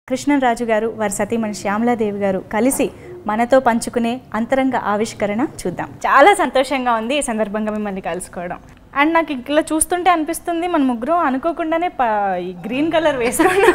కృష్ణరాజు గారు వారి సతీమణి శ్యామలాదేవి గారు కలిసి మనతో పంచుకునే అంతరంగ ఆవిష్కరణ చూద్దాం చాలా సంతోషంగా ఉంది ఈ సందర్భంగా మిమ్మల్ని కలుసుకోవడం అండ్ నాకు ఇలా చూస్తుంటే అనిపిస్తుంది మన ముగ్గురం అనుకోకుండానే ప- ఈ గ్రీన్ కలర్ వేసుకున్నాం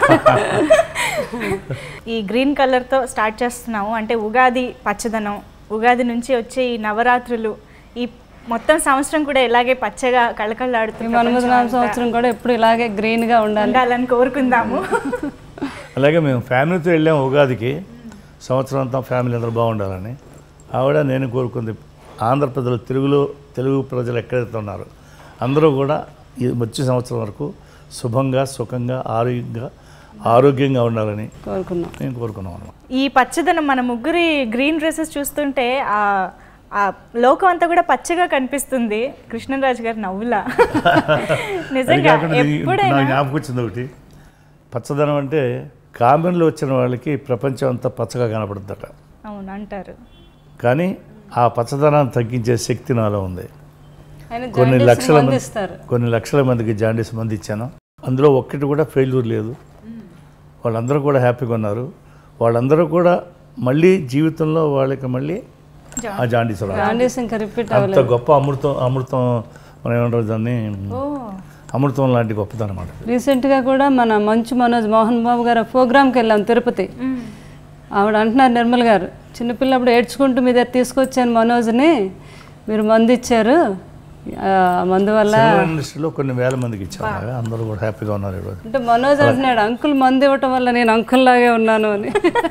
ఈ గ్రీన్ కలర్తో స్టార్ట్ చేస్తున్నాము అంటే ఉగాది పచ్చదనం ఉగాది నుంచి వచ్చే ఈ నవరాత్రులు ఈ మొత్తం సంవత్సరం కూడా ఇలాగే పచ్చగా ఈ కళకళలాడుతుంది మన్మధనామ సంవత్సరం కూడా ఎప్పుడు ఇలాగే గ్రీన్ గా ఉండాలి ఉండాలని కోరుకుందాము అలాగే మేము ఫ్యామిలీతో వెళ్ళాం ఉగాదికి సంవత్సరం అంతా ఫ్యామిలీ అందరూ బాగుండాలని ఆవిడ నేను కోరుకుంది ఆంధ్ర ప్రజలు తెలుగులో తెలుగు ప్రజలు ఎక్కడైతే ఉన్నారో అందరూ కూడా ఈ వచ్చే సంవత్సరం వరకు శుభంగా సుఖంగా ఆరోగ్యంగా ఆరోగ్యంగా ఉండాలని కోరుకున్నాం నేను కోరుకున్నాం అన్నమాట ఈ పచ్చదనం మన ముగ్గురి గ్రీన్ డ్రెస్సెస్ చూస్తుంటే ఆ ఆ లోకం అంతా కూడా పచ్చగా కనిపిస్తుంది కృష్ణరాజు గారి నవ్వులా అది నిజంగా కాకుండా ఇది ఎప్పుడైనా నాకు జ్ఞాపకం వచ్చింది ఒకటి పచ్చదనం అంటే కామెంట్లో వచ్చిన వాళ్ళకి ప్రపంచం అంతా పచ్చగా కనపడుతుందట అవును అంటారు కానీ ఆ పచ్చదనాన్ని తగ్గించే శక్తి నాలో ఉంది ఆయన కొన్ని జాండీస్ లక్షల మంది మందిస్తారు కొన్ని లక్షల మందికి జాండీస్ మంది ఇచ్చాను అందులో ఒక్కటి కూడా ఫెయిల్యూర్ లేదు వాళ్ళందరూ కూడా హ్యాపీగా ఉన్నారు వాళ్ళందరూ కూడా మళ్ళీ జీవితంలో వాళ్ళకి మళ్ళీ ఆ జాండీస్ రాదు జాండీస్ ఇంకా రిపీట్ అంత అవ్వలేదు గొప్ప అమృతం అమృతం మనం ఏమంటారు దాన్ని ఓ అమృతం లాంటి గొప్పది అనమాట రీసెంట్ గా కూడా మన మంచు మనోజ్ మోహన్ బాబు గారు ప్రోగ్రామ్కి వెళ్ళాం తిరుపతి ఆవిడ అంటున్నారు నిర్మల్ గారు చిన్నపిల్లప్పుడు ఏడ్చుకుంటూ మీ దగ్గర తీసుకొచ్చాను మనోజ్ని మీరు మందు ఇచ్చారు ఆ మందు వల్ల సినిమా ఇండస్ట్రీలో కొన్ని వేల మందికి ఇచ్చాను అలాగా అందరూ కూడా హ్యాపీగా ఉన్నారు ఈరోజు అంటే మనోజ్ అంటున్నాడు అంకుల్ మందు ఇవ్వటం వల్ల నేను అంకుల్ లాగే ఉన్నాను అని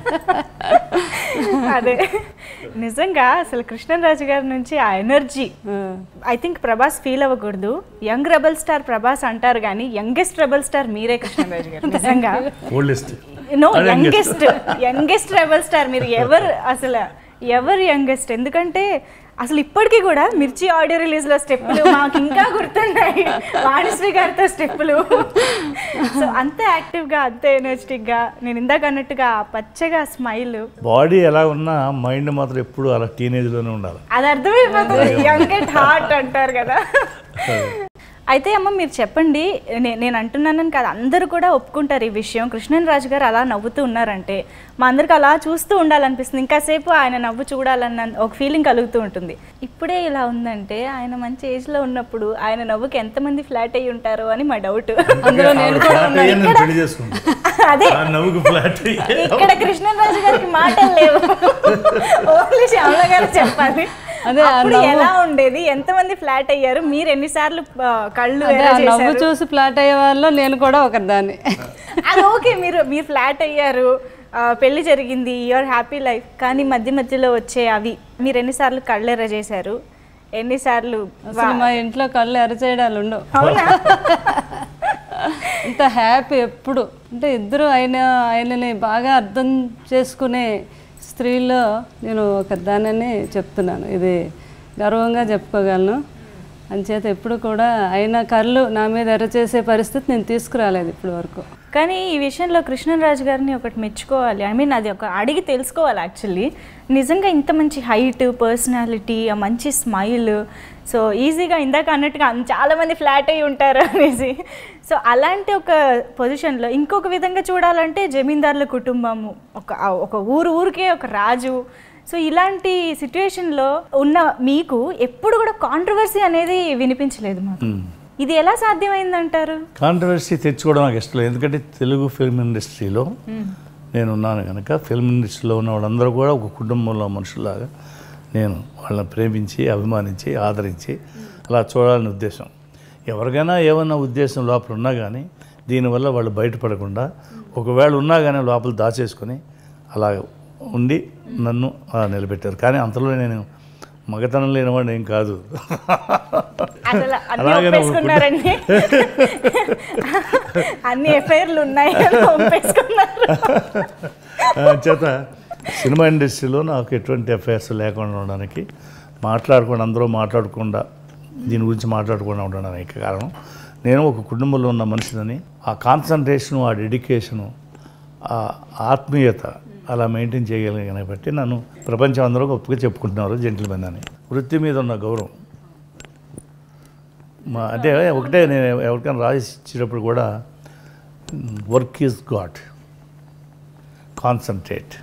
అదే నిజంగా అసలు కృష్ణరాజు గారి నుంచి ఆ ఎనర్జీ ఆ. ఐ థింక్ ప్రభాస్ ఫీల్ అవ్వకూడదు యంగ్ రెబల్ స్టార్ ప్రభాస్ అంటారు కానీ యంగెస్ట్ రెబల్ స్టార్ మీరే కృష్ణరాజు గారు నిజంగా oldest no youngest youngest rebel star మీరు ఎవరు అసలు ఎవరు యంగెస్ట్ ఎందుకంటే అసలు ఇప్పటికీ కూడా మిర్చి ఆడియో రిలీజ్ లో స్టెప్పులు మాకు ఇంకా గుర్తున్నాయి వాణిశ్రీ గారితో స్టెప్పులు సో అంత యాక్టివ్ గా అంత ఎనర్జెటిక్ గా నేను ఇందాక అన్నట్టుగా ఆ పచ్చగా స్మైల్ బాడీ ఎలా ఉన్నా మైండ్ మాత్రం ఎప్పుడు అలా టీనేజ్లోనే ఉండాలి అది అర్థమైపోతుంది యంగ్ అండ్ హార్ట్ అంటారు కదా అయితే అమ్మ మీరు చెప్పండి నే- నేను అంటున్నానని కాదు అందరూ కూడా ఒప్పుకుంటారు ఈ విషయం కృష్ణన్ రాజు గారు అలా నవ్వుతూ ఉన్నారంటే మా అందరికి అలా చూస్తూ ఉండాలనిపిస్తుంది ఇంకాసేపు ఆయన నవ్వు చూడాలన్న ఒక ఫీలింగ్ కలుగుతూ ఉంటుంది ఇప్పుడే ఇలా ఉందంటే ఆయన మంచి ఏజ్లో ఉన్నప్పుడు ఆయన నవ్వుకి ఎంతమంది ఫ్లాట్ అయ్యి ఉంటారో అని మా డౌట్ అందులో నేను ఆవిడ ఫ్లాట్ అయ్యి నేను పెళ్లి చేసుకుంటాను అదే ఆ నవ్వుకు ఫ్లాట్ అయ్యి ఇక్కడ కృష్ణరాజు గారికి మాటలు లేవు ఓన్లీ శ్యామల గారు చెప్పాలి అదే ఆ అప్పుడు ఎలా ఉండేది ఎంతమంది ఫ్లాట్ అయ్యారు మీరు ఎన్నిసార్లు ఆ, కళ్ళు అదే ఎర్ర ఆ నవ్వు చేశారు చూసి ఫ్లాట్ అయ్యే వాళ్ళు నేను కూడా ఒకదాన్ని అది ఓకే మీరు మీరు ఫ్లాట్ అయ్యారు ఆ, పెళ్లి జరిగింది యువర్ హ్యాపీ లైఫ్ కానీ మధ్య మధ్యలో వచ్చే అవి మీరు ఎన్నిసార్లు కళ్ళు ఎర్ర చేశారు ఎన్నిసార్లు అసలు మా ఇంట్లో కళ్ళు ఎరచేయడాలు ఉండవు అవునా అంత హ్యాపీ ఎప్పుడు అంటే ఇద్దరు ఆయన ఆయనని బాగా అర్థం చేసుకునే స్త్రీలో నేను ఒక దానని చెప్తున్నాను ఇది గర్వంగా చెప్పుకోగలను అంచేత ఎప్పుడు కూడా ఆయన కళ్ళు నా మీద ఎర్రచేసే పరిస్థితి నేను తీసుకురాలేదు ఇప్పటి వరకు కానీ ఈ విషయంలో కృష్ణరాజు గారిని ఒకటి మెచ్చుకోవాలి ఐ మీన్ అది ఒక అడిగి తెలుసుకోవాలి యాక్చువల్లీ నిజంగా ఇంత మంచి హైట్ పర్సనాలిటీ ఆ మంచి స్మైల్ సో ఈజీగా ఇందాక అన్నట్టుగా అన్- చాలామంది ఫ్లాట్ అయి ఉంటారు అనేసి సో అలాంటి ఒక పొజిషన్లో ఇంకొక విధంగా చూడాలంటే జమీందారుల కుటుంబము ఒక ఆ ఒక ఊరు ఊరికే ఒక రాజు సో ఇలాంటి సిచ్యువేషన్లో ఉన్న మీకు ఎప్పుడు కూడా కాంట్రవర్సీ అనేది వినిపించలేదు మాకు ఇది ఎలా సాధ్యమైందంటారు కాంట్రవర్సీ తెచ్చుకోవడం నాకు ఇష్టం లేదు ఎందుకంటే తెలుగు ఫిల్మ్ ఇండస్ట్రీలో నేను ఉన్నాను కనుక ఫిల్మ్ ఇండస్ట్రీలో ఉన్న వాళ్ళందరూ కూడా ఒక కుటుంబంలో మనుషులాగా నేను వాళ్ళని ప్రేమించి అభిమానించి ఆదరించి అలా చూడాలని ఉద్దేశం ఎవరికైనా ఏమన్నా ఉద్దేశం లోపల ఉన్నా కానీ దీనివల్ల వాళ్ళు బయటపడకుండా ఒకవేళ ఉన్నా కానీ లోపల దాచేసుకొని అలా ఉండి నన్ను అలా నిలబెట్టారు కానీ అంతలో నేను మగతనం లేనివాడిని ఏం కాదు అసలు అన్ని అలాగనే ఒప్పేసుకున్నారండి అన్ని ఎఫ్ఐఆర్లు ఉన్నాయి అని ఒప్పేసుకున్నారు ఆ, చేత సినిమా ఇండస్ట్రీలో నాకు ఎటువంటి ఎఫ్ఐఆర్స్ లేకుండా ఉండడానికి మాట్లాడకుండా అందరూ మాట్లాడకుండా దీని గురించి మాట్లాడకుండా ఉండడానికి కారణం నేను ఒక కుటుంబంలో ఉన్న మనిషిని ఆ కాన్సన్ట్రేషను ఆ డెడికేషను ఆ ఆత్మీయత అలా మెయింటైన్ చేయగలిగాను బట్టి నన్ను ప్రపంచం అందరూ గొప్పగా చెప్పుకుంటున్నారు జెంటిల్మెన్ అని వృత్తి మీద ఉన్న గౌరవం మా అంటే ఒకటే నేను ఎవరికైనా రాసి ఇచ్చేటప్పుడు కూడా work is god concentrate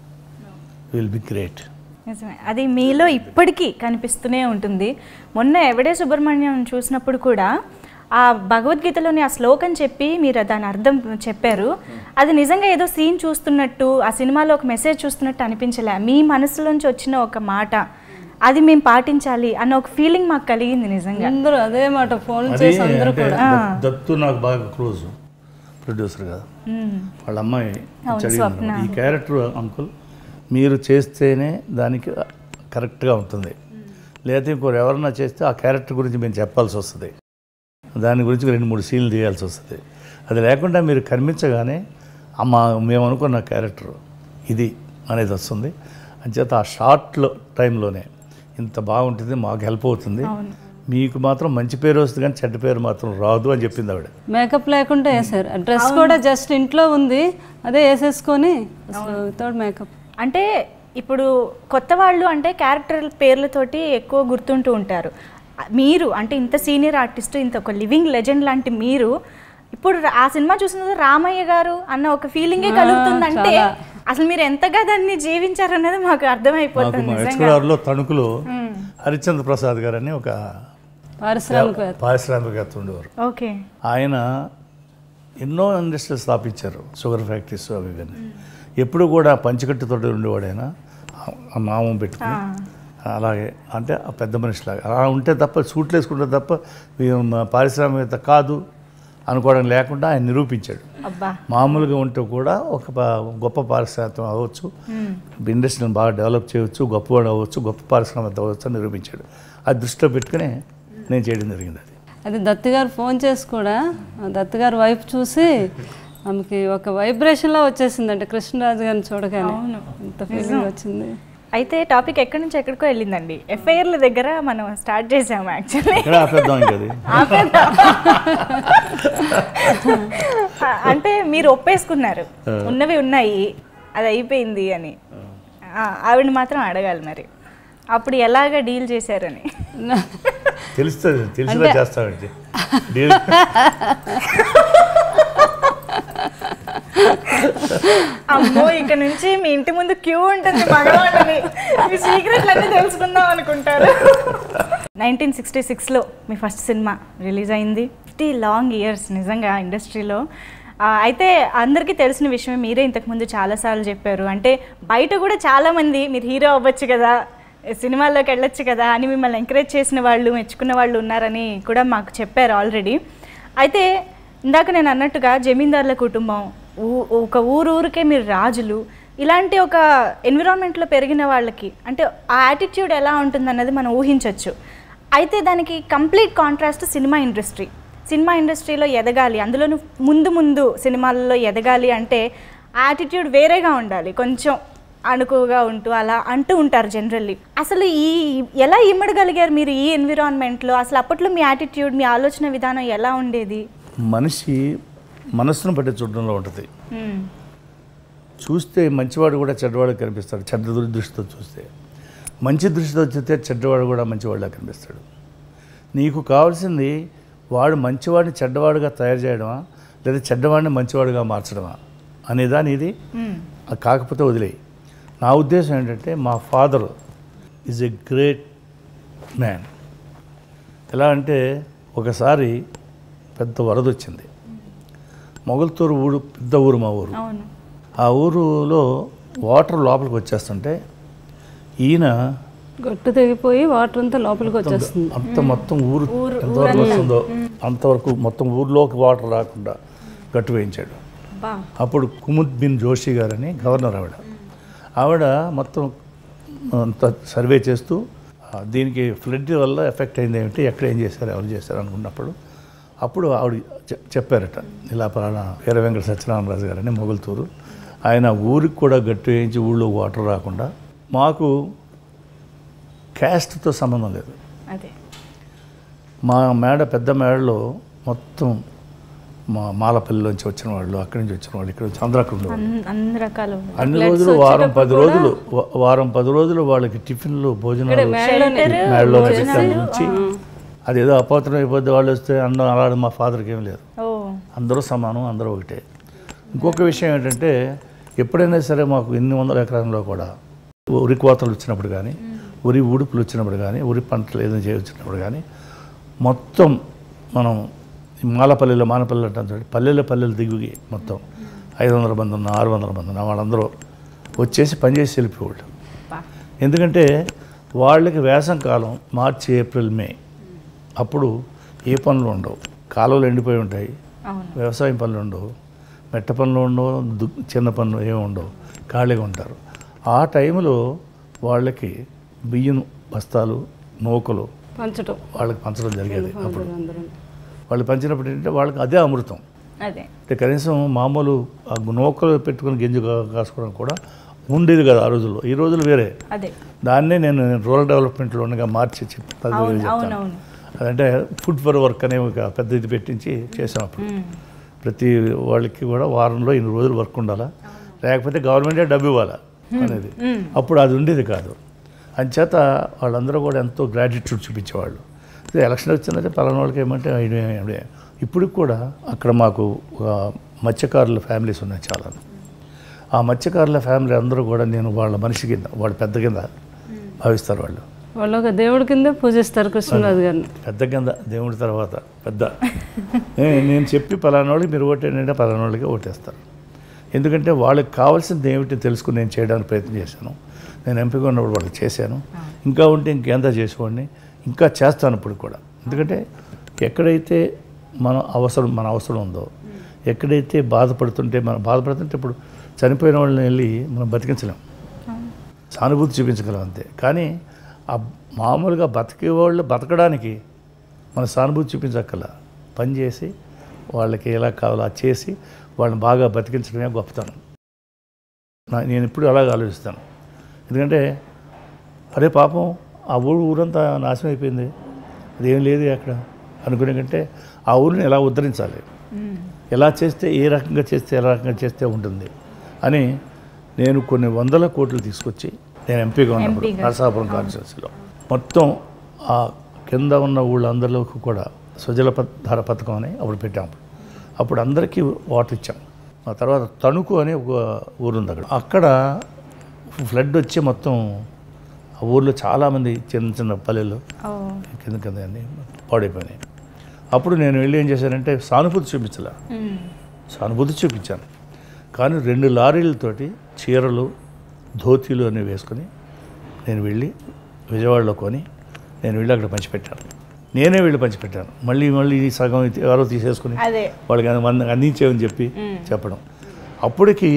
will be great నిజమే అది మీలో ఇప్పటికీ కనిపిస్తూనే ఉంటుంది మొన్న ఎవడే సుబ్రహ్మణ్యం చూసినప్పుడు కూడా ఆ భగవద్గీతలోని ఆ శ్లోకం చెప్పి మీరు దాని అర్థం చెప్పారు అది నిజంగా ఏదో సీన్ చూస్తున్నట్టు ఆ సినిమాలో ఒక మెసేజ్ చూస్తున్నట్టు అనిపించలే మీ మనసులోంచి వచ్చిన ఒక మాట అది మేము పాటించాలి అన్న ఒక ఫీలింగ్ మాకు కలిగింది నిజంగా అందరూ అదే మాట ఫోన్ అది చేసి అందరూ అంటే కూడా దత్- దత్తు నాకు బాగా క్లోజ్ ప్రొడ్యూసర్ కదా మ్మ్. వాళ్ళ అమ్మాయి అవును, చదివింది స్వప్న. ఈ క్యారెక్టర్ అంకుల్ మీరు చేస్తేనే దానికి కరెక్ట్గా ఉంటుంది లేకపోతే ఇంకోరు ఎవరన్నా చేస్తే ఆ క్యారెక్టర్ గురించి మేము చెప్పాల్సి వస్తుంది దాని గురించి రెండు మూడు సీన్లు తీయాల్సి వస్తుంది అది లేకుండా మీరు కనిపించగానే అమ్మ మేము అనుకున్న క్యారెక్టర్ ఇది అనేది వస్తుంది అంచేత ఆ షార్ట్లో టైంలోనే ఇంత బాగుంటుంది మాకు హెల్ప్ అవుతుంది అవును మీకు మాత్రం మంచి పేరు వస్తుంది కానీ చెడ్డ పేరు మాత్రం రాదు అని చెప్పింది ఆవిడ మేకప్ లేకుండా వేసారు డ్రెస్ కూడా జస్ట్ ఇంట్లో ఉంది అదే వేసేసుకొని వితౌట్ మేకప్ అంటే ఇప్పుడు కొత్త వాళ్ళు అంటే క్యారెక్టర్ పేర్లతోటి ఎక్కువ గుర్తుంటూ ఉంటారు మీరు అంటే ఇంత సీనియర్ ఆర్టిస్ట్ ఇంత ఒక లివింగ్ లెజెండ్ లాంటి మీరు ఇప్పుడు ఆ సినిమా చూసిన తర్వాత రామయ్య గారు అన్న ఒక ఫీలింగే కలుగుతుందంటే చాలా. అసలు మీరు ఎంతగా దాన్ని జీవించారు అనేది మాకు మాకు అర్థమైపోతుంది మా నిజంగా ఎక్స్కూడర్లో తణుకులో హరిశ్చంద్ర ప్రసాద్ గారు అని ఒక పారిశ్రామికవేత్త పారిశ్రామికవేత్త ఉండేవారు ఓకే ఆయన ఎన్నో ఇండస్ట్రీలు స్థాపించారు షుగర్ ఫ్యాక్టరీస్ అవి ఇవన్నీ ఎప్పుడు కూడా పంచకట్టుతో ఉండేవాడు ఆయన ఆ నామం పెట్టుకుని అలాగే అంటే ఆ పెద్ద మనిషిలాగా అలా ఉంటే తప్ప సూట్లు వేసుకుంటే తప్ప వీరు మా పారిశ్రామికవేత్త కాదు అనుకోవడం లేకుండా ఆయన నిరూపించాడు అబ్బా మామూలుగా ఉంటూ కూడా ఒక ప- గొప్ప పారిశ్రామికం అవ్వచ్చు ఇండస్ట్రీని బాగా డెవలప్ చేయవచ్చు గొప్పవాడు అవ్వచ్చు గొప్ప పారిశ్రామిక అవ్వచ్చు అని నిరూపించాడు అది దృష్టిలో పెట్టుకుని నేను చేయడం జరిగింది అది అది దత్తు గారు ఫోన్ చేసి కూడా ఆ దత్తు గారు వైఫ్ చూసి ఆమెకి ఒక వైబ్రేషన్లో వచ్చేసిందంటే కృష్ణరాజు గారిని చూడగానే అవును. ఎంత ఫీలింగ్ వచ్చింది అయితే టాపిక్ ఎక్కడి నుంచి ఎక్కడికో వెళ్ళిందండి ఎఫ్ఐఆర్ల దగ్గర మనం స్టార్ట్ చేసాము యాక్చువల్లీ ఇక్కడ ఆపేద్దాం ఇంక అది అంటే మీరు ఒప్పేసుకున్నారు ఉన్నవి ఉన్నాయి అది అయిపోయింది అని ఆ, ఆవిడని మాత్రం అడగాలి మరి అప్పుడు ఎలాగ డీల్ చేశారని తెలుస్తుంది తెలిసినా చేస్తామండి డీల్ అమ్మో ఇక నుంచి మీ ఇంటి ముందు క్యూ ఉంటుంది మగవాళ్ళని మీ సీక్రెట్లు అన్నీ తెలుసుకుందాం అనుకుంటారు నైన్టీన్ సిక్స్టీ సిక్స్లో మీ ఫస్ట్ సినిమా రిలీజ్ అయింది ఫిఫ్టీ లాంగ్ ఇయర్స్ నిజంగా ఇండస్ట్రీలో ఆ, అయితే అందరికీ తెలిసిన విషయమే మీరే ఇంతకుముందు చాలాసార్లు చెప్పారు అంటే బయట కూడా చాలామంది మీరు హీరో అవ్వచ్చు కదా సినిమాల్లోకి వెళ్ళొచ్చు కదా అని మిమ్మల్ని ఎంకరేజ్ చేసిన వాళ్ళు మెచ్చుకున్న వాళ్ళు ఉన్నారని కూడా మాకు చెప్పారు ఆల్రెడీ అయితే ఇందాక నేను అన్నట్టుగా జమీందారుల కుటుంబం ఊ- ఒక ఊరు ఊరికే మీరు రాజులు ఇలాంటి ఒక ఎన్విరాన్మెంట్లో పెరిగిన వాళ్ళకి అంటే ఆ యాటిట్యూడ్ ఎలా ఉంటుందన్నది మనం ఊహించవచ్చు అయితే దానికి complete contrast cinema industry cinema ఇండస్ట్రీలో ఎదగాలి అందులోనూ ముందు ముందు సినిమాలలో ఎదగాలి అంటే యాటిట్యూడ్ వేరేగా ఉండాలి కొంచెం అణుకుగా ఉంటూ అలా అంటూ ఉంటారు జనరల్లీ అసలు ఈ ఎలా ఇమ్మడగలిగారు మీరు ఈ ఎన్విరాన్మెంట్లో అసలు అప్పట్లో మీ యాటిట్యూడ్ మీ ఆలోచన విధానం ఎలా ఉండేది మనిషి మనస్సును బట్టి చూడడంలో ఉంటుంది మ్మ్. చూస్తే మంచివాడు కూడా చెడ్డవాడు కనిపిస్తాడు చెడ్డ దుర్- దృష్టితో చూస్తే మంచి దృష్టితో చూస్తే చెడ్డవాడు కూడా మంచివాడిలా కనిపిస్తాడు నీకు కావాల్సింది వాడు మంచివాడిని చెడ్డవాడుగా తయారు చేయడమా లేదా చెడ్డవాడిని మంచివాడుగా మార్చడమా అనేదాని ఇది మ్మ్. అది కాకపోతే వదిలేయి నా ఉద్దేశం ఏంటంటే మా father is a great man ఎలా అంటే ఒకసారి పెద్ద వరద వచ్చింది మొగల్తూరు ఊరు పెద్ద ఊరు మా ఊరు అవును ఆ ఊరులో వాటర్ లోపలికి వచ్చేస్తుంటే ఈయన గట్టు తెగిపోయి వాటర్ అంతా లోపలికి వచ్చేస్తుంది అంత మొత్తం ఊరు ఎంతవరకు వస్తుందో అంతవరకు మొత్తం ఊర్లోకి వాటర్ రాకుండా గట్టు వేయించాడు బా అప్పుడు కుముద్ బిన్ జోషి గారని గవర్నర్ ఆవిడ ఆవిడ మొత్తం అంత సర్వే చేస్తూ ఆ, దీనికి ఫ్లడ్ వల్ల ఎఫెక్ట్ అయింది ఏమిటి ఎక్కడ ఏం చేశారు ఎవరు చేశారు అనుకున్నప్పుడు అప్పుడు ఆవిడ చె- చెప్పారట ఇలా పలానా వీర వెంకట సత్యనారాయణరాజు గారని మొగల్తూరు ఆయన ఊరికి కూడా గట్టు వేయించి ఊళ్ళో వాటర్ రాకుండా మాకు క్యాస్ట్తో సంబంధం లేదు అదే మా మేడ పెద్ద మేడలో మొత్తం మా మాలపల్లిలోంచి వచ్చిన వాళ్ళు అక్కడి నుంచి వచ్చిన వాళ్ళు ఇక్కడ వచ్చి అందరూ అక్కడ ఉండేవాళ్ళు అన్- అన్ని రకాలు అన్ని రోజులు వారం పది రోజులు వా- వారం పది రోజులు వాళ్ళకి టిఫిన్లు భోజనాలు మేడలో నుంచి అదేదో అపవిత్రం అయిపోద్ది వాళ్ళు వస్తే అన్నం అలాంటి మా ఫాదర్కి ఏం లేదు ఓ అందరూ సమానం అందరూ ఒకటే ఇంకొక విషయం ఏంటంటే ఎప్పుడైనా సరే మాకు ఎన్ని వందల ఎకరాల్లో కూడా ఉరి కోతలు వచ్చినప్పుడు కానీ ఉరి ఉడుపులు వచ్చినప్పుడు కానీ ఉరి పంటలు ఏదైనా చేయొచ్చినప్పుడు కానీ మొత్తం మనం ఈ మాలపల్లిలో మానపల్లి అంటాం చూడండి పల్లెల పల్లెలు దిగి మొత్తం ఐదు వందల మంది ఉన్న ఆరు వందల మంది ఉన్న వాళ్ళందరూ వచ్చేసి పనిచేసి వెళ్ళిపోయేవాళ్ళు బా. ఎందుకంటే వాళ్ళకి వేసం కాలం మార్చి ఏప్రిల్ మే అప్పుడు ఏ పనులు ఉండవు కాలువలు ఎండిపోయి ఉంటాయి అవును వ్యవసాయం పనులు ఉండవు మెట్ట పనులు ఉండవు దు చిన్న పనులు ఏమి ఉండవు ఖాళీగా ఉంటారు ఆ టైంలో వాళ్ళకి బియ్యం బస్తాలు నూకలు పంచటం వాళ్ళకి పంచడం జరిగేది అప్పుడు అందరూ వాళ్ళు పంచినప్పుడు ఏంటంటే వాళ్ళకి అదే అమృతం అదే అంటే కనీసం మామూలు ఆ నూకలు పెట్టుకుని గింజ కా- కాసుకోవడం కూడా ఉండేది కదా ఆ రోజుల్లో ఈ రోజులు వేరే అదే దాన్నే నేను రూరల్ డెవలప్మెంట్లో ఉండగా మార్చి చెప్పి పది అవును చెప్తాను అవునవును అదంటే ఫుడ్ ఫర్ వర్క్ అనే ఒక పెద్ద ఇది పెట్టించి చేసాం అప్పుడు ప్రతి వాళ్ళకి కూడా వారంలో ఇన్ని రోజులు వర్క్ ఉండాలా లేకపోతే గవర్నమెంటే డబ్బు ఇవ్వాలా అనేది అప్పుడు అది ఉండేది కాదు అంచేత వాళ్ళందరూ కూడా ఎంతో గ్రాటిట్యూడ్ చూపించేవాళ్ళు ఇది ఎలక్షన్ వచ్చిందంటే పలానా వాళ్ళకి ఏమంటే ఐడియా ఐడియా. ఇప్పటికి కూడా అక్కడ మాకు ఒక మత్స్యకారుల ఫ్యామిలీస్ ఉన్నాయి చాలా ఆ మత్స్యకారుల ఫ్యామిలీ అందరూ కూడా నేను వాళ్ళ మనిషి కింద వాళ్ళ పెద్ద కింద భావిస్తారు వాళ్ళు వాళ్ళు ఒక దేవుడి కింద పూజిస్తారు కృష్ణరాజు గారిని పెద్ద కింద దేవుడి తర్వాత పెద్ద ఏ- నేను చెప్పి పలానా వాళ్ళకి మీరు ఓటేనంటే పలానా వాళ్ళకి ఓటేస్తారు ఎందుకంటే వాళ్ళకి కావాల్సింది ఏమిటి తెలుసుకుని నేను చేయడానికి ప్రయత్నం చేశాను నేను ఎంపిక ఉన్నప్పుడు వాళ్ళకి చేశాను ఇంకా ఉంటే ఇంకేందా చేసేవాడిని ఇంకా చేస్తాను ఇప్పుడు కూడా ఎందుకంటే ఎక్కడైతే మన అవసరం మన అవసరం ఉందో ఎక్కడైతే బాధపడుతుంటే మనం బాధపడుతుంటే ఇప్పుడు చనిపోయిన వాళ్ళని వెళ్ళి మనం బతికించలేం సానుభూతి చూపించగలం అంతే కానీ ఆ మామూలుగా బతికే వాళ్ళు బతకడానికి మన సానుభూతి చూపించక్కల పని చేసి వాళ్ళకి ఎలా కావాలో అది చేసి వాళ్ళని బాగా బతికించడమే గొప్పతనం నా- నేను ఇప్పుడు అలాగ ఆలోచిస్తాను ఎందుకంటే అరే పాపం ఆ ఊరు ఊరంతా నాశనం అయిపోయింది అదేం లేదు అక్కడ అనుకునే కంటే ఆ ఊరిని ఎలా ఉద్ధరించాలి ఎలా చేస్తే ఏ రకంగా చేస్తే ఎలా రకంగా చేస్తే ఉంటుంది అని నేను కొన్ని వందల కోట్లు తీసుకొచ్చి నేను ఎంపీగా ఉన్నప్పుడు ఎంపీగా. నరసాపురం కాన్స్టిట్యూన్సీలో మొత్తం ఆ కింద ఉన్న ఊళ్ళందరిలోకి కూడా సుజల ప- ధార పథకం అని అప్పుడు పెట్టాం అప్పుడు అందరికీ వాటర్ ఇచ్చాం ఆ తర్వాత తణుకు అని ఒక ఊరు ఉంది అక్కడ అక్కడ ఫ్లడ్ వచ్చి మొత్తం ఆ ఊర్లో చాలామంది చిన్న చిన్న పల్లెలు ఓ కింద కింద అన్ని పాడైపోయినాయి అప్పుడు నేను వెళ్ళి ఏం చేశానంటే సానుభూతి చూపించలే మ్మ్. సానుభూతి చూపించాను కానీ రెండు లారీలతోటి చీరలు ధోతీలు అన్నీ వేసుకొని నేను వెళ్ళి విజయవాడలో కొని నేను వెళ్ళి అక్కడ పంచిపెట్టాను నేనే వెళ్ళి పంచిపెట్టాను మళ్ళీ మళ్ళీ ఈ సగం ఇది ఎవరో తీసేసుకుని అదే వాళ్ళకి మంది అందించామని చెప్పి చెప్పడం అప్పటికి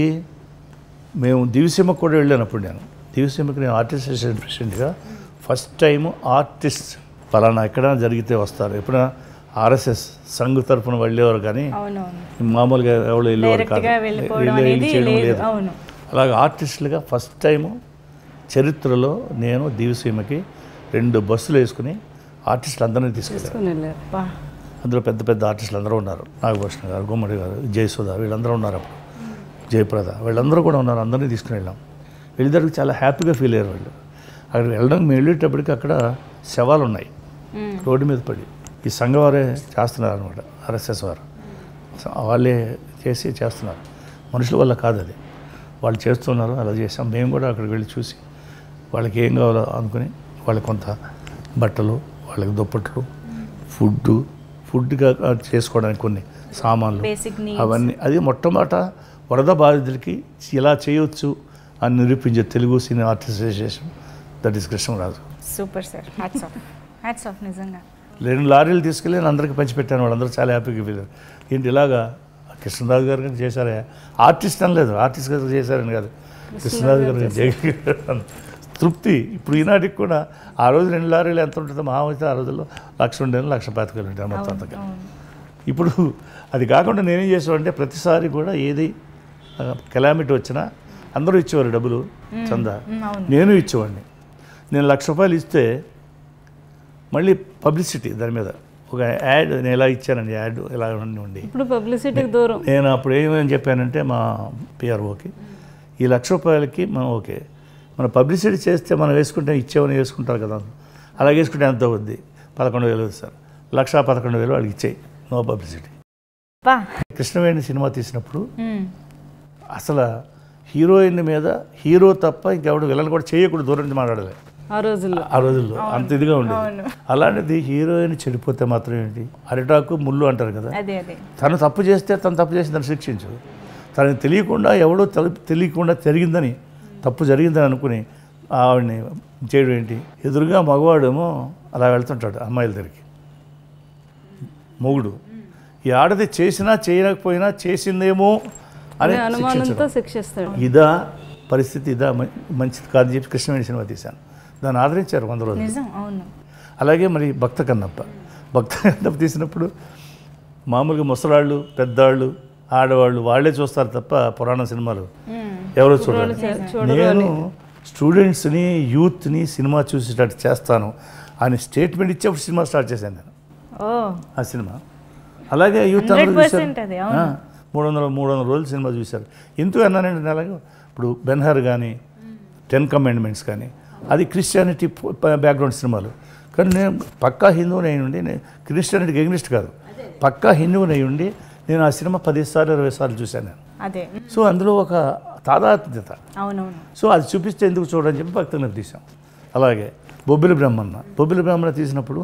మేము దివిసీమకు కూడా వెళ్ళాను అప్పుడు నేను దివిసీమకి నేను ఆర్టిస్ట్ అసోసియేషన్ ప్రెసిడెంట్గా ఫస్ట్ టైం ఆర్టిస్ట్ పలానా ఎక్కడైనా జరిగితే వస్తారు ఎప్పుడైనా ఆర్ఎస్ఎస్ సంఘ్ తరఫున వెళ్ళేవారు కానీ అవునవును మామూలుగా ఎవరు వెళ్ళేవారు డైరెక్ట్ కాదు గా వెళ్ళిపోవడం వెళ్ళి- వెళ్ళి అనేది చేయడం లేదు లేదు అవును అలాగే ఆర్టిస్టులుగా ఫస్ట్ టైము చరిత్రలో నేను దివిసీమకి రెండు బస్సులు వేసుకుని ఆర్టిస్టులు అందరినీ తీసుకెళ్ళాను తీసుకొని వెళ్ళారు బా అందులో పెద్ద పెద్ద ఆర్టిస్టులు అందరూ ఉన్నారు నాగభూషణ గారు గుమ్మడి గారు జయసుధ వీళ్ళందరూ ఉన్నారు అప్పుడు జయప్రద వీళ్ళందరూ కూడా ఉన్నారు అందరినీ తీసుకుని వెళ్ళాం వెళ్ళేటప్పుడు చాలా హ్యాపీగా ఫీల్ అయ్యారు వాళ్ళు అక్కడికి వెళ్ళడం మేము వెళ్ళేటప్పటికి అక్కడ శవాలు ఉన్నాయి మ్మ్. రోడ్డు మీద పడి ఈ సంఘవారే చేస్తున్నారు అనమాట ఆర్ఎస్ఎస్ వారు సో వాళ్ళే చేసి చేస్తున్నారు మనుషుల వల్ల కాదు అది వాళ్ళు చేస్తున్నారు అలా చేసాం మేము కూడా అక్కడికి వెళ్ళి చూసి వాళ్ళకి ఏం కావాలో అనుకుని వాళ్ళకి కొంత బట్టలు వాళ్ళకి దుప్పట్లు ఫుడ్ ఫుడ్గా చేసుకోవడానికి కొన్ని సామాన్లు Basic needs. అవన్నీ అది మొట్టమొదట వరద బాధితులకి ఇలా చేయొచ్చు అని నిరూపించే Telugu cine artist association that is Krishnaraju super sir hats off hats off నిజంగా రెండు లారీలు తీసుకెళ్ళి నేను అందరికి పంచిపెట్టాను వాళ్ళందరూ చాలా హ్యాపీగా ఫీల్ అయ్యారు ఏంటి ఇలాగా కృష్ణరాజు గారు కానీ చేశారే ఆర్టిస్ట్ అనలేదు ఆర్టిస్ట్ గారు చేశారని కాదు కృష్ణరాజు గారు కానీ జగన్ తృప్తి ఇప్పుడు ఈనాటికి కూడా ఆ రోజు రెండు లారీలు ఎంత ఉంటుందో మహా అయితే ఆ రోజుల్లో లక్ష ఉండేది లక్ష పాతికలు ఉంటాయి మొత్తం అంతగా అవును ఇప్పుడు అది కాకుండా నేనేం చేసామంటే ప్రతిసారి కూడా ఏది కెలామిటీ వచ్చినా అందరూ ఇచ్చేవారు డబ్బులు చందా మ్మ్, అవును నేను ఇచ్చేవాడిని నేను లక్ష రూపాయలు ఇస్తే మళ్ళీ పబ్లిసిటీ దాని మీద ఒక యాడ్ నేను ఎలా ఇచ్చానండి యాడ్ ఇలా ఉండి ఇప్పుడు పబ్లిసిటీకి దూరం నేను అప్పుడు ఏమని చెప్పానంటే మా పిఆర్ఓకి ఈ లక్ష రూపాయలకి మనం ఓకే మనం పబ్లిసిటీ చేస్తే మనం వేసుకుంటే ఇచ్చేవని వేసుకుంటారు కదా అలా వేసుకుంటే ఎంత అవుద్ది పదకొండు వేలు అవుతుంది సార్ లక్ష పదకొండు వేలు వాళ్ళకి ఇచ్చేయి నో పబ్లిసిటీ బా కృష్ణవేణి సినిమా తీసినప్పుడు మ్మ్. అసలు హీరోయిన్ మీద హీరో తప్ప ఇంకెవడు విలన్ కూడా చేయకూడదు దూరం నుంచి మాట్లాడాలి ఆ రోజుల్లో ఆ రోజుల్లో అంత ఇదిగా ఉండేది అలాంటిది హీరోయిన్ చెడిపోతే మాత్రం ఏంటి అరిటాకు ముళ్ళు అంటారు కదా అదే అదే తను తప్పు చేస్తే తను తప్పు చేసి దాన్ని శిక్షించు తనకి తెలియకుండా ఎవడో తెలి- తెలియకుండా జరిగిందని తప్పు జరిగిందని అనుకుని ఆవిడని చేయడం ఏంటి ఎదురుగా మగవాడేమో అలా వెళ్తుంటాడు అమ్మాయిల దగ్గరికి మొగుడు ఈ ఆడది చేసినా చేయకపోయినా చేసిందేమో అని అనే అనుమానంతో శిక్షించడం. శిక్షిస్తాడు ఇదా పరిస్థితి ఇదా మ- మంచిది కాదు చెప్పి కృష్ణవేణి సినిమా తీశాను దాన్ని ఆదరించారు వంద రోజులు నిజం అవును అలాగే మరి భక్త కన్నప్ప భక్త కన్నప్ప తీసినప్పుడు మామూలుగా ముసలాళ్ళు పెద్దవాళ్ళు ఆడవాళ్ళు వాళ్ళే చూస్తారు తప్ప పురాణ సినిమాలు ఎవరో చూడాలి నేను స్టూడెంట్స్ని యూత్ని సినిమా చూసేటట్టు చేస్తాను అని స్టేట్మెంట్ ఇచ్చేప్పుడు సినిమా స్టార్ట్ చేశాను నేను ఓ ఆ సినిమా అలాగే యూత్ అందరూ 100% అది, చూశారు ఆ, మూడు వందల మూడు వందల రోజులు సినిమా చూశారు ఎందుకు అన్నానంటే నేను అలాగే ఇప్పుడు బెన్హర్ కానీ టెన్ కమాండ్మెంట్స్ కానీ అది క్రిస్టియానిటీ బ్యాక్గ్రౌండ్ సినిమాలు కానీ నేను పక్కా హిందువుని అయి ఉండి నేను క్రిస్టియానిటీకి ఎగ్నిస్ట్ కాదు పక్కా హిందువుని అయి ఉండి నేను ఆ సినిమా పది సార్లు ఇరవై సార్లు చూశాను నేను అదే సో అందులో ఒక తాదాత్మ్యత అవునవును సో అది చూపిస్తే ఎందుకు చూడని చెప్పి భక్తులను తీసాం అలాగే బొబ్బిలి బ్రహ్మన్న బొబ్బిలి బ్రహ్మణ తీసినప్పుడు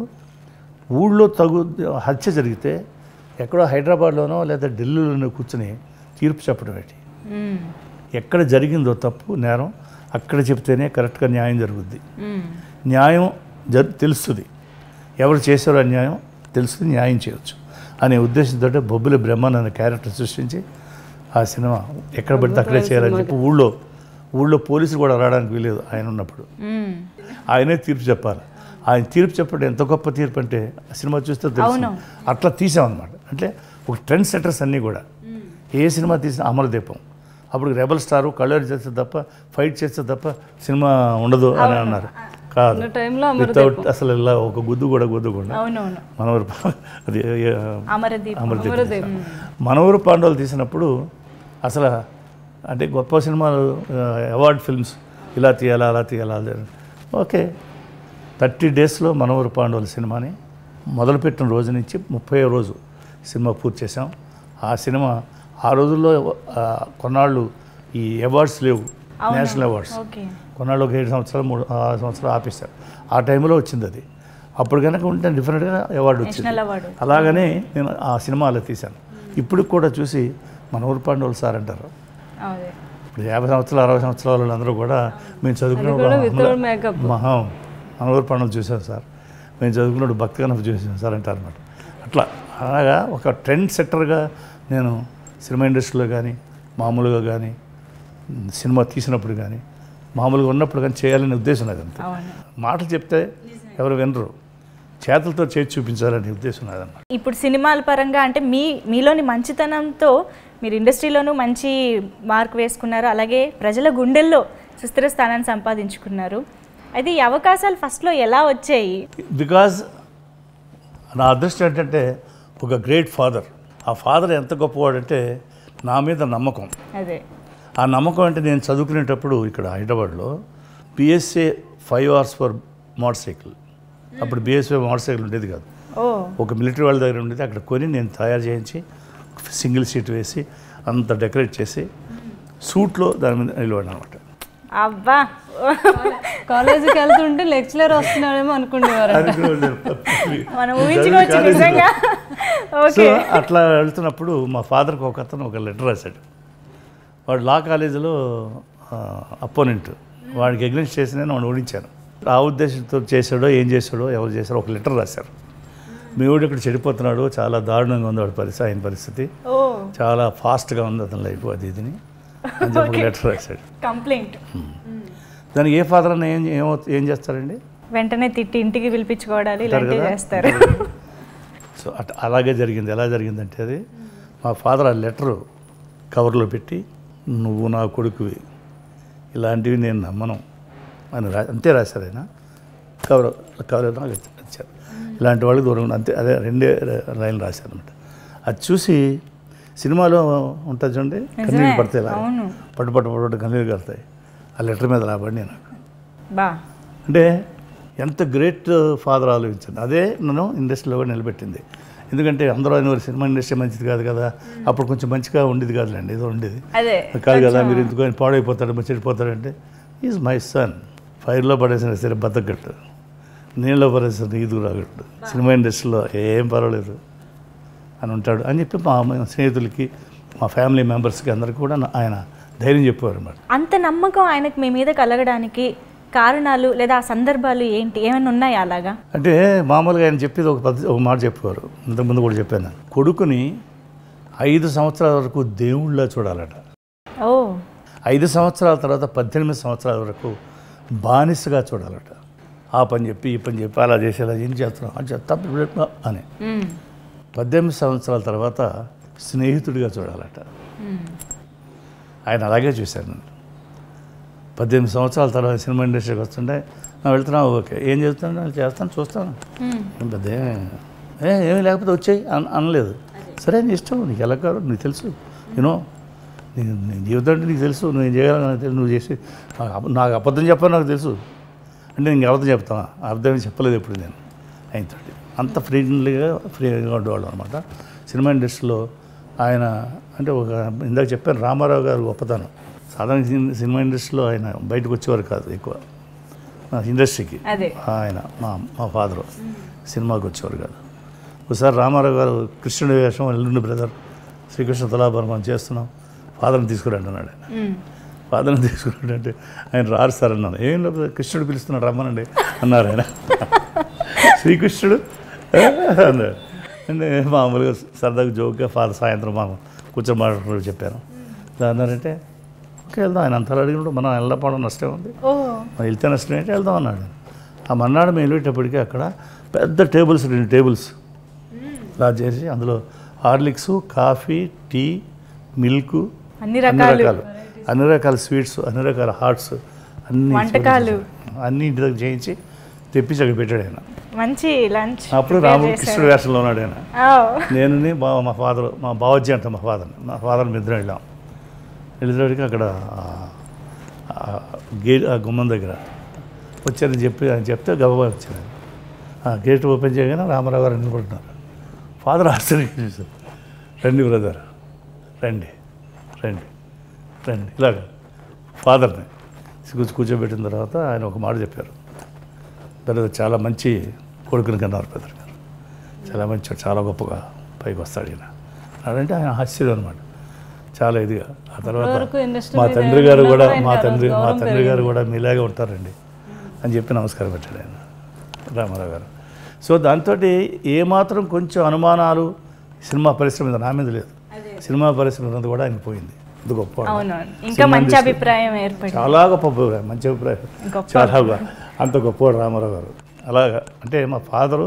ఊళ్ళో తగు హత్య జరిగితే ఎక్కడో హైదరాబాద్లోనో లేదా ఢిల్లీలోనో కూర్చుని తీర్పు చెప్పడం ఏంటి మ్మ్. ఎక్కడ జరిగిందో తప్పు నేరం అక్కడ చెప్తేనే కరెక్ట్గా న్యాయం జరుగుద్ది మ్మ్. న్యాయం జరు తెలుస్తుంది ఎవరు చేశారో అన్యాయం తెలుస్తుంది న్యాయం చేయొచ్చు అనే ఉద్దేశంతో బొబ్బిలి బ్రహ్మన్ అనే క్యారెక్టర్ సృష్టించి ఆ సినిమా ఎక్కడ పడితే అక్కడే చేయాలని చెప్పి ఊళ్ళో ఊళ్ళో పోలీసులు కూడా రావడానికి వీలేదు ఆయన ఉన్నప్పుడు మ్మ్. ఆయనే తీర్పు చెప్పాలి ఆయన తీర్పు చెప్పడం ఎంత గొప్ప తీర్పు అంటే ఆ సినిమా చూస్తే తెలుసు అవును. అట్లా తీసామన్నమాట అంటే ఒక ట్రెండ్ సెటర్స్ అన్నీ కూడా ఏ సినిమా తీసిన అమరదీపం అప్పుడు రెబల్ స్టారు కలర్ చేస్తే తప్ప ఫైట్ చేస్తే తప్ప సినిమా ఉండదు అని అన్నారు కాదు ఉన్న టైంలో వితౌట్ అసలు ఇలా ఒక గుద్దు కూడా గుద్దకుండా అవునవును మనవరు అది ఏ- అమరదీప్ అమరదీప్ మనవరు పాండవులు తీసినప్పుడు అసలు అంటే గొప్ప సినిమాలు అవార్డ్ ఫిల్మ్స్ ఇలా తీయాలా అలా తీయాలా అలా తీయాలా. ఓకే థర్టీ డేస్లో మనవరు పాండవుల సినిమాని మొదలుపెట్టిన రోజు నుంచి ముప్పై రోజు సినిమా పూర్తి చేసాం ఆ సినిమా ఆ రోజుల్లో ఆ, కొన్నాళ్ళు ఈ అవార్డ్స్ లేవు నేషనల్ అవార్డ్స్ ఓకే కొన్నాళ్ళు ఒక ఏడు సంవత్సరాలు మూడు ఆరు సంవత్సరాలు ఆపేశారు ఆ టైంలో వచ్చింది అది అప్పుడు కనుక ఉంటే డిఫరెంట్గా అవార్డు వచ్చింది నేషనల్ అవార్డు అలాగనే నేను ఆ సినిమా అలా తీశాను ఇప్పుడు కూడా చూసి మన ఊరు పాండవులు సార్ అంటారు అదే ఇప్పుడు యాభై సంవత్సరాలు అరవై సంవత్సరాల వాళ్ళందరూ కూడా మేము చదువుకున్న కూడా without makeup. మహా మన ఊరు పాండవులు చూసాం సార్ మేము చదువుకున్నప్పుడు భక్తి కనుక చూసాం సార్ అంటారు అనమాట అట్లా అలాగా ఒక ట్రెండ్ సెట్టర్గా నేను సినిమా ఇండస్ట్రీలో కానీ మామూలుగా కానీ ఉమ్, సినిమా తీసినప్పుడు కానీ మామూలుగా ఉన్నప్పుడు కానీ చేయాలనే ఉద్దేశం నాదంతా అవును మాటలు చెప్తే ఎవరు వినరు చేతులతో చేసి చూపించాలనే ఉద్దేశం నాదన్నమాట ఇప్పుడు సినిమాల పరంగా అంటే మీ మీలోని మంచితనంతో మీరు ఇండస్ట్రీలోనూ మంచి మార్క్ వేసుకున్నారు అలాగే ప్రజల గుండెల్లో సుస్థిర స్థానాన్ని సంపాదించుకున్నారు అయితే ఈ అవకాశాలు ఫస్ట్లో ఎలా వచ్చాయి బికాజ్ నా అదృష్టం ఏంటంటే ఒక గ్రేట్ ఫాదర్ ఆ ఫాదర్ ఎంత గొప్పవాడంటే నా మీద నమ్మకం అదే ఆ నమ్మకం అంటే నేను చదువుకునేటప్పుడు ఇక్కడ హైదరాబాద్లో BSA five hours for motorcycle అప్పుడు బిఎస్ఏ మోటార్ సైకిల్ ఉండేది కాదు ఓ ఒక మిలిటరీ వాళ్ళ దగ్గర ఉండేది అక్కడ కొని నేను తయారు చేయించి సింగిల్ సీట్ వేసి అంత డెకరేట్ చేసి సూట్లో దాని మీద నిలబడిన అనమాట అబ్బా కాలేజీకి వెళ్తుంటే లెక్చరర్ వస్తున్నాడేమో అనుకునేవారు మనం ఊహించుకోవచ్చు నిజంగా సో ఓకే అట్లా వెళ్తున్నప్పుడు మా ఫాదర్కి ఒక అతను ఒక లెటర్ రాశాడు వాడు లా కాలేజీలో అపోనెంట్ వాడికి ఎగ్నెస్ట్ చేసి నేను వాడిని ఓడించాను ఆ ఉద్దేశంతో చేశాడో ఏం చేశాడో ఎవరు చేశారో ఒక లెటర్ రాశారు మీ వాడు ఇక్కడ చెడిపోతున్నాడు చాలా దారుణంగా ఉంది వాడి పరిస్థితి ఆయన పరిస్థితి ఓ చాలా ఫాస్ట్గా ఉంది అతని లైఫ్ అది ఇదిని అని చెప్పి ఒక లెటర్ రాశాడు కంప్లైంట్ దానికి ఏ ఫాదర్ అన్న ఏం ఏమో ఏం చేస్తారండి వెంటనే తిట్టి ఇంటికి పిలిపించుకోవడాలు అంటారు ఇలాంటివి కదా? చేస్తారు సో అట్ అలాగే జరిగింది ఎలా జరిగిందంటే అది మా ఫాదర్ ఆ లెటరు కవర్లో పెట్టి నువ్వు నా కొడుకువి ఇలాంటివి నేను నమ్మను అని రా అంతే రాశారు ఆయన కవర్ కవర్ నాకు ఇచ్చారు ఇలాంటి వాళ్ళకి దూరం ఉండు. అంతే అదే రెండే లైన్లు రాశారు అనమాట అది చూసి సినిమాలో ఉంటుంది చూడండి కన్నీళ్ళు పడతాయి ఇలా. అవును పట్టు పట్టు పట్టు పట్టు కన్నీళ్ళు కడతాయి ఆ లెటర్ మీద రాబడి నాకు బా అంటే ఎంత గ్రేట్ ఫాదర్ ఆలోచించండి అదే నన్ను ఇండస్ట్రీలో కూడా నిలబెట్టింది ఎందుకంటే అందరూ అనేవారు సినిమా ఇండస్ట్రీ మంచిది కాదు కదా అప్పుడు కొంచెం మంచిగా ఉండేది కాదులేండి ఏదో ఉండేది అదే కాదు కదా మీరు ఎందుకు ఆయన పాడైపోతాడు మరి చెడిపోతాడంటే ఈజ్ మై సన్ ఫైర్లో పడేసిన సరే బతకట్టు నీళ్ళలో పడేసిన ఈదుగు రాగట్టు సినిమా ఇండస్ట్రీలో ఏం పర్వాలేదు అని ఉంటాడు అని చెప్పి మా మా స్నేహితులకి మా ఫ్యామిలీ మెంబర్స్కి అందరికీ కూడా నా- ఆయన ధైర్యం చెప్పేవారు అన్నమాట అంత నమ్మకం ఆయనకు మీ మీద కలగడానికి కారణాలు లేదా ఆ సందర్భాలు ఏంటి ఏమైనా ఉన్నాయా అలాగా అంటే మామూలుగా ఆయన చెప్పేది ఒక పద్ధతి ఒక మాట చెప్పేవారు ఇంతకుముందు కూడా చెప్పాను నేను. కొడుకుని ఐదు సంవత్సరాల వరకు దేవుళ్ళ చూడాలట ఓ ఐదు సంవత్సరాల తర్వాత పద్దెనిమిది సంవత్సరాల వరకు బానిసగా చూడాలట ఆ పని చెప్పి ఈ పని చెప్పి అలా చేసి అలా ఏం చేస్తున్నాం అని చెప్తా అని మ్మ్. పద్దెనిమిది సంవత్సరాల తర్వాత స్నేహితుడిగా చూడాలట ఆయన అలాగే చూశాను నేను పద్దెనిమిది సంవత్సరాల తర్వాత సినిమా ఇండస్ట్రీకి వస్తుంటే నా వెళ్తున్నావు ఓకే ఏం చేస్తాను నేను చేస్తాను చూస్తాను ఏం పెద్ద ఏ- ఏ ఏమీ లేకపోతే వచ్చాయి అన అనలేదు సరే నీ ఇష్టం నీకు ఎలా కాదు నీకు తెలుసు యూనో నీ నీ జీవితం అంటే నీకు తెలుసు నువ్వు ఏం చేయాలని నాకు తెలుసు నువ్వు చేసి నాకు అబ- నాకు అబద్ధం చెప్పని నాకు తెలుసు అంటే నేను అబద్ధం చెప్తాను అబద్ధం చెప్పలేదు ఎప్పుడు నేను ఆయనతో అంత ఫ్రీలీగా ఫ్రీగా ఉండేవాళ్ళం అనమాట సినిమా ఇండస్ట్రీలో ఆయన అంటే ఒక ఇందాక చెప్పాను రామారావు గారు గొప్పతనం సాధారణ సిన్- సినిమా ఇండస్ట్రీలో ఆయన బయటకు వచ్చేవారు కాదు ఎక్కువ ఆ, ఇండస్ట్రీకి అదే ఆయన మా మా ఫాదరు సినిమాకి వచ్చేవారు కాదు ఒకసారి రామారావు గారు కృష్ణుడి వేషం ఎల్లుండి బ్రదర్ శ్రీకృష్ణ తులాభరం మనం చేస్తున్నాం ఫాదర్ని తీసుకురండి అన్నాడు ఆయన మ్మ్. ఫాదర్ని తీసుకురండి అంటే ఆయన రారు సార్ అన్నాను ఏం లేదు కృష్ణుడు పిలుస్తున్నాడు రమ్మనండి అన్నారు ఆయన శ్రీకృష్ణుడు "ఆ?" అన్నాడు అంటే మామూలుగా సరదాగా జోక్గా ఫాదర్ సాయంత్రం మా కూర్చొని మాట్లాడుతూ చెప్పాను "ఇలా అన్నారంటే ఓకే వెళ్దాం ఆయన అంతలా అడిగినప్పుడు మనం వెళ్ళకపోవడం నష్టం ఉంది ఓ మరి వెళ్తే నష్టం ఏంటి వెళ్దాం అన్నాడు ఆ మన్నాడు మేము వెళ్ళేటప్పటికి అక్కడ పెద్ద టేబుల్స్ రెండు టేబుల్స్ ఇలా చేసి అందులో హార్లిక్స్ కాఫీ టీ మిల్క్ అన్ని అన్ని రకాలు రకాలు అన్ని రకాల స్వీట్స్ అన్ని రకాల హాట్స్ అన్ని వంటకాలు. అన్ని ఇంటి దగ్గర చేయించి తెప్పించి అక్కడ పెట్టాడు ఆయన మంచి లంచ్ అప్పుడు రాముడు కృష్ణుడు వేషంలో ఉన్నాడు ఆయన ఓ నేను మా మా ఫాదర్ మా బావజ్జి అంట మా ఫాదర్ మా ఫాదర్ మీ ఇద్దరం వెళ్ళాం వెళ్ళేటప్పటికి అక్కడ ఆ- ఆ గేట్ ఆ గుమ్మం దగ్గర వచ్చారని చెప్పి ఆయన చెప్తే గబగబా వచ్చారు ఆ గేట్ ఓపెన్ చేయగానే రామారావు గారు నిలబడుతున్నారు ఫాదర్ ఆశ్చర్యంగా చూశారు రండి బ్రదర్ రండి రండి రండి ఇలాగ ఫాదర్ని కూర్చో కూర్చోబెట్టిన తర్వాత ఆయన ఒక మాట చెప్పారు బ్రదర్ చాలా మంచి కొడుకుని కన్నారు బ్రదర్ గారు చాలా మంచి చాలా గొప్పగా పైకి వస్తాడు ఈయన అంటే ఆయన ఆశ్చర్యం అనమాట చాలా ఇదిగా ఆ తర్వాత వరకు industry మా మీద తండ్రి గారు ఉన్న కూడా ఆయన మా గారు తండ్రి మా గౌరవం తండ్రి గారు కూడా మీలాగే ఉంటారండి అని చెప్పి నమస్కారం పెట్టాడు ఆయన రామారావు గారు సో దాంతో ఏమాత్రం కొంచెం అనుమానాలు సినిమా పరిశ్రమ మీద నా మీద లేదు సినిమా పరిశ్రమ మీద కూడా ఆయన పోయింది అంత గొప్ప అవునవును ఇంకా మంచి అభిప్రాయం ఏర్పడింది చాలా గొప్ప అభిప్రాయం మంచి అభిప్రాయం గొప్ప చాలా గొప్ప. అంత గొప్పవాడు రామారావు గారు అలాగా అంటే మా ఫాదరు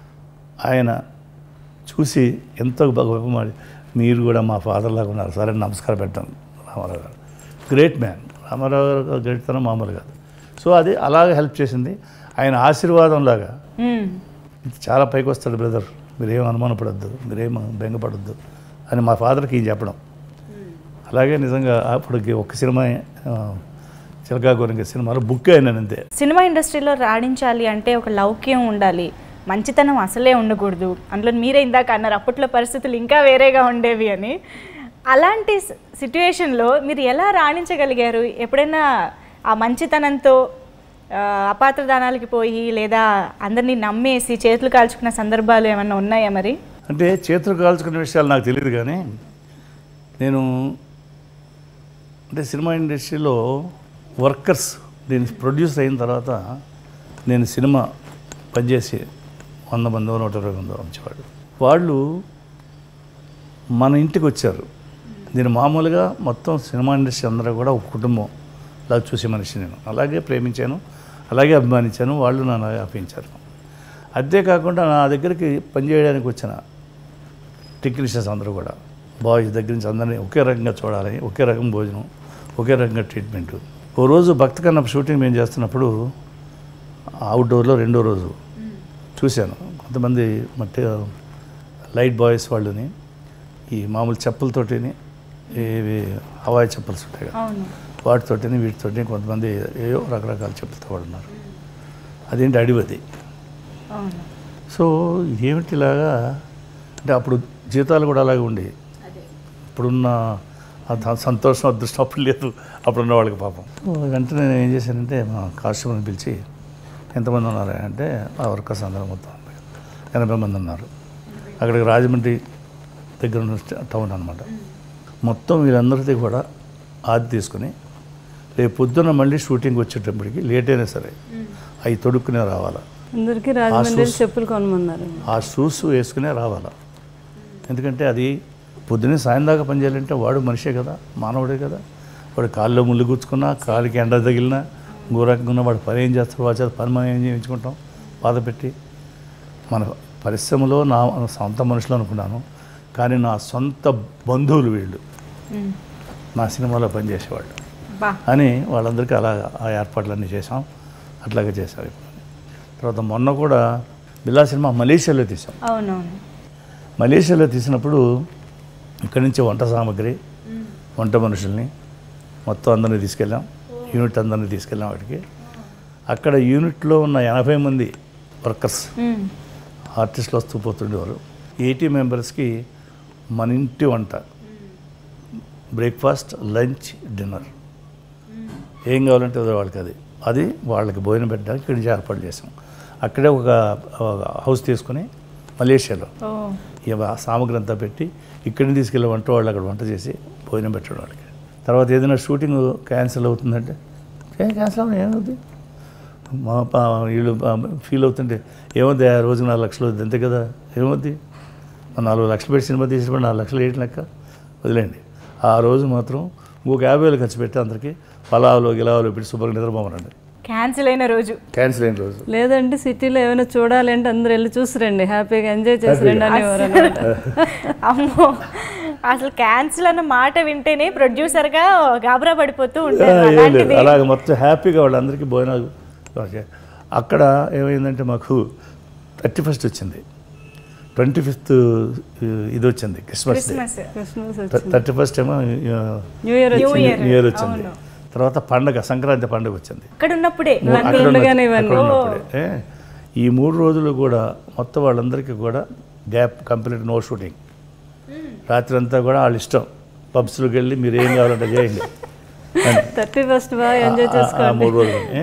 ఆయన చూసి ఎంతో గొప్ప మాట మీరు కూడా మా ఫాదర్ లాగా ఉన్నారు సరే నమస్కారం పెట్టాం రామారావు గారు గ్రేట్ మ్యాన్ రామారావు గారు గ్రేట్తనం మామూలు కాదు సో అది అలాగే హెల్ప్ చేసింది ఆయన ఆశీర్వాదం లాగా మ్మ్. చాలా పైకి వస్తాడు బ్రదర్ మీరేం అనుమానపడద్దు మీరేం బెంగపడద్దు అని మా ఫాదర్కి ఈయన చెప్పడం అలాగే నిజంగా అప్పటికి ఒక సినిమా ఆ, చిలకా గోరింక సినిమాలో బుక్ అయినాను అంతే సినిమా ఇండస్ట్రీలో రాణించాలి అంటే ఒక లౌక్యం ఉండాలి మంచితనం అసలే ఉండకూడదు అందులో మీరే ఇందాక అన్నారు అప్పట్లో పరిస్థితులు ఇంకా వేరేగా ఉండేవి అని అలాంటి సిట్యుయేషన్లో మీరు ఎలా రాణించగలిగారు ఎప్పుడైనా ఆ మంచితనంతో ఆ, అపాత్రదానాలకి పోయి లేదా అందరినీ నమ్మేసి చేతులు కాల్చుకున్న సందర్భాలు ఏమన్నా ఉన్నాయా మరి అంటే చేతులు కాల్చుకునే విషయాలు నాకు తెలియదు కానీ నేను అంటే సినిమా ఇండస్ట్రీలో వర్కర్స్ నేను ప్రొడ్యూస్ అయిన తర్వాత నేను సినిమా పనిచేసి వంద మందో నూట ఇరవై మందో వచ్చేవాడు వాళ్ళు మన ఇంటికి వచ్చారు నేను మామూలుగా మొత్తం సినిమా ఇండస్ట్రీ అందరూ కూడా ఒక కుటుంబం ఇలా చూసే మనిషి నేను అలాగే ప్రేమించాను అలాగే అభిమానించాను వాళ్ళు నన్ను అలాగే అప్పించారు అంతేకాకుండా నా దగ్గరికి పనిచేయడానికి వచ్చిన టెక్నీషియన్స్ అందరూ కూడా బాయ్స్ దగ్గర నుంచి అందరినీ ఒకే రకంగా చూడాలి ఒకే రకం భోజనం ఒకే రకంగా ట్రీట్మెంట్ ఓ రోజు భక్త కన్న షూటింగ్ మేము చేస్తున్నప్పుడు అవుట్డోర్లో రెండో రోజు చూశాను కొంతమంది మట్టి లైట్ బాయ్స్ వాళ్ళని ఈ మామూలు చెప్పులతోటిని ఇవి హవాయి చెప్పల్స్ ఉంటాయి కదా అవును వాటితోటిని వీటితోటి కొంతమంది ఏవో రకరకాల చెప్పులతో వాడు ఉన్నారు అదేంటి అడివది అవును సో ఏమిటి ఇలాగా అంటే అప్పుడు జీతాలు కూడా అలాగే ఉండేవి ఇప్పుడున్న ఆ ద- సంతోషం అదృష్టం అప్పుడు లేదు అప్పుడున్న వాళ్ళకి పాపం ఓ వెంటనే నేను ఏం చేశానంటే మా కాస్ట్యూమ్ని పిలిచి ఎంతమంది ఉన్నారు అంటే ఆ వర్కర్స్ అందరూ మొత్తం ఎనభై మంది ఉన్నారు అక్కడికి రాజమండ్రి దగ్గర ఉన్న స్ట- టౌన్ అనమాట మొత్తం వీళ్ళందరిది కూడా ఆది తీసుకుని రేపు పొద్దున్న మళ్ళీ షూటింగ్ వచ్చేటప్పటికి లేట్ అయినా సరే అవి తొడుక్కునే రావాలా అందరికీ రాజమండ్రి చెప్పులు కొనమన్నారు ఆ షూస్ వేసుకునే రావాలా ఎందుకంటే అది పొద్దున్నే సాయం దాకా పనిచేయాలంటే వాడు మనిషే కదా మానవుడే కదా వాడు కాల్లో ముళ్ళు గుచ్చుకున్నా కాలికి ఎండ తగిలినా ఇంకో రకంగా వాడు పని ఏం చేస్తాడు వాడి చేత పని మనం ఏం చేయించుకుంటాం బాధ పెట్టి మన పరిశ్రమలో నా సొంత మనుషులు అనుకున్నాను కానీ నా సొంత బంధువులు వీళ్ళు నా సినిమాలో పనిచేసేవాళ్ళు బా అని వాళ్ళందరికీ అలా ఆ ఏర్పాట్లన్నీ చేసాం అట్లాగే చేసాం ఇప్పుడు తర్వాత మొన్న కూడా బిల్లా సినిమా మలేషియాలో తీసాం అవునవును మలేషియాలో తీసినప్పుడు ఇక్కడి నుంచి వంట సామాగ్రి వంట మనుషుల్ని మొత్తం అందరినీ తీసుకెళ్ళాం యూనిట్ అందరినీ తీసుకెళ్ళాం వాటికి అక్కడ యూనిట్లో ఉన్న ఎనభై మంది వర్కర్స్ మ్మ్. ఆర్టిస్టులు వస్తూ పోతుండేవారు ఎయిటీ మెంబర్స్కి మన ఇంటి వంట బ్రేక్ఫాస్ట్ లంచ్ డిన్నర్ ఏం కావాలంటే అదే వాళ్ళకి అది అది వాళ్ళకి భోజనం పెట్టడానికి ఇక్కడి నుంచి ఏర్పాటు చేసాం అక్కడే ఒక ఒక హౌస్ తీసుకుని మలేషియాలో ఓ ఈ ఆ సామగ్రి అంతా పెట్టి ఇక్కడి నుంచి తీసుకెళ్ళి వంట వాళ్ళు అక్కడ వంట చేసి భోజనం పెట్టడం వాళ్ళకి తర్వాత ఏదైనా షూటింగ్ క్యాన్సిల్ అవుతుందంటే ఏం క్యాన్సిల్ అవ్వదు ఏమవుతుంది మా పా- వీళ్ళు ఫీల్ అవుతుంటే ఏమవుతుంది ఆ రోజు నాలుగు లక్షలు అవుతుంది అంతే కదా ఏమవుద్ది మన నాలుగు లక్షలు పెట్టి సినిమా తీసినప్పుడు నాలుగు లక్షలు వేయటం లెక్క వదిలేండి ఆ రోజు మాత్రం ఇంకొక యాభై వేలు ఖర్చు పెట్టి అందరికీ పలావులు గిలావులు పెట్టి శుభ్రంగా నిద్రపోమనండి క్యాన్సిల్ అయిన రోజు క్యాన్సిల్ అయిన రోజు లేదంటే సిటీలో ఏమైనా చూడాలి అంటే అందరూ వెళ్ళి చూసిరండి హ్యాపీగా ఎంజాయ్ చేసి రండి అని ఎవరన్నమాట అమ్మో అసలు క్యాన్సిల్ అన్న మాట వింటేనే ప్రొడ్యూసర్గా గాబరా పడిపోతూ ఉంటారు ఏం లేదు అలాంటిది అలాగ మొత్తం హ్యాపీగా వాళ్ళందరికీ భోజనాలు ఓకే. అక్కడ ఏమైందంటే మాకు థర్టీ ఫస్ట్ వచ్చింది ట్వంటీ ఫిఫ్త్ ఇది వచ్చింది క్రిస్మస్ డే క్రిస్మస్ క్రిస్మస్ వచ్చి- థర్టీ ఫస్ట్ ఏమో న్యూ ఇయర్ న్యూ వచ్చింది ఇయర్ న్యూ ఇయర్ వచ్చింది తర్వాత పండగ సంక్రాంతి పండుగ వచ్చింది అక్కడ ఉన్నప్పుడే అక్కడ ఉన్న- ఉండగానే ఇవన్నీ. అక్కడ ఉన్నప్పుడే. ఏ, ఈ మూడు రోజులు కూడా మొత్తం వాళ్ళందరికీ కూడా గ్యాప్ కంప్లీట్ నో షూటింగ్ రాత్రి అంతా కూడా వాళ్ళ ఇష్టం పబ్స్లోకి వెళ్ళి మీరు ఏం కావాలంటే చేయండి అని థర్టీ ఫస్ట్ బాగా ఎంజాయ్ ఆ- ఆ- ఆ చేసుకోండి మూడు రోజులు ఏ?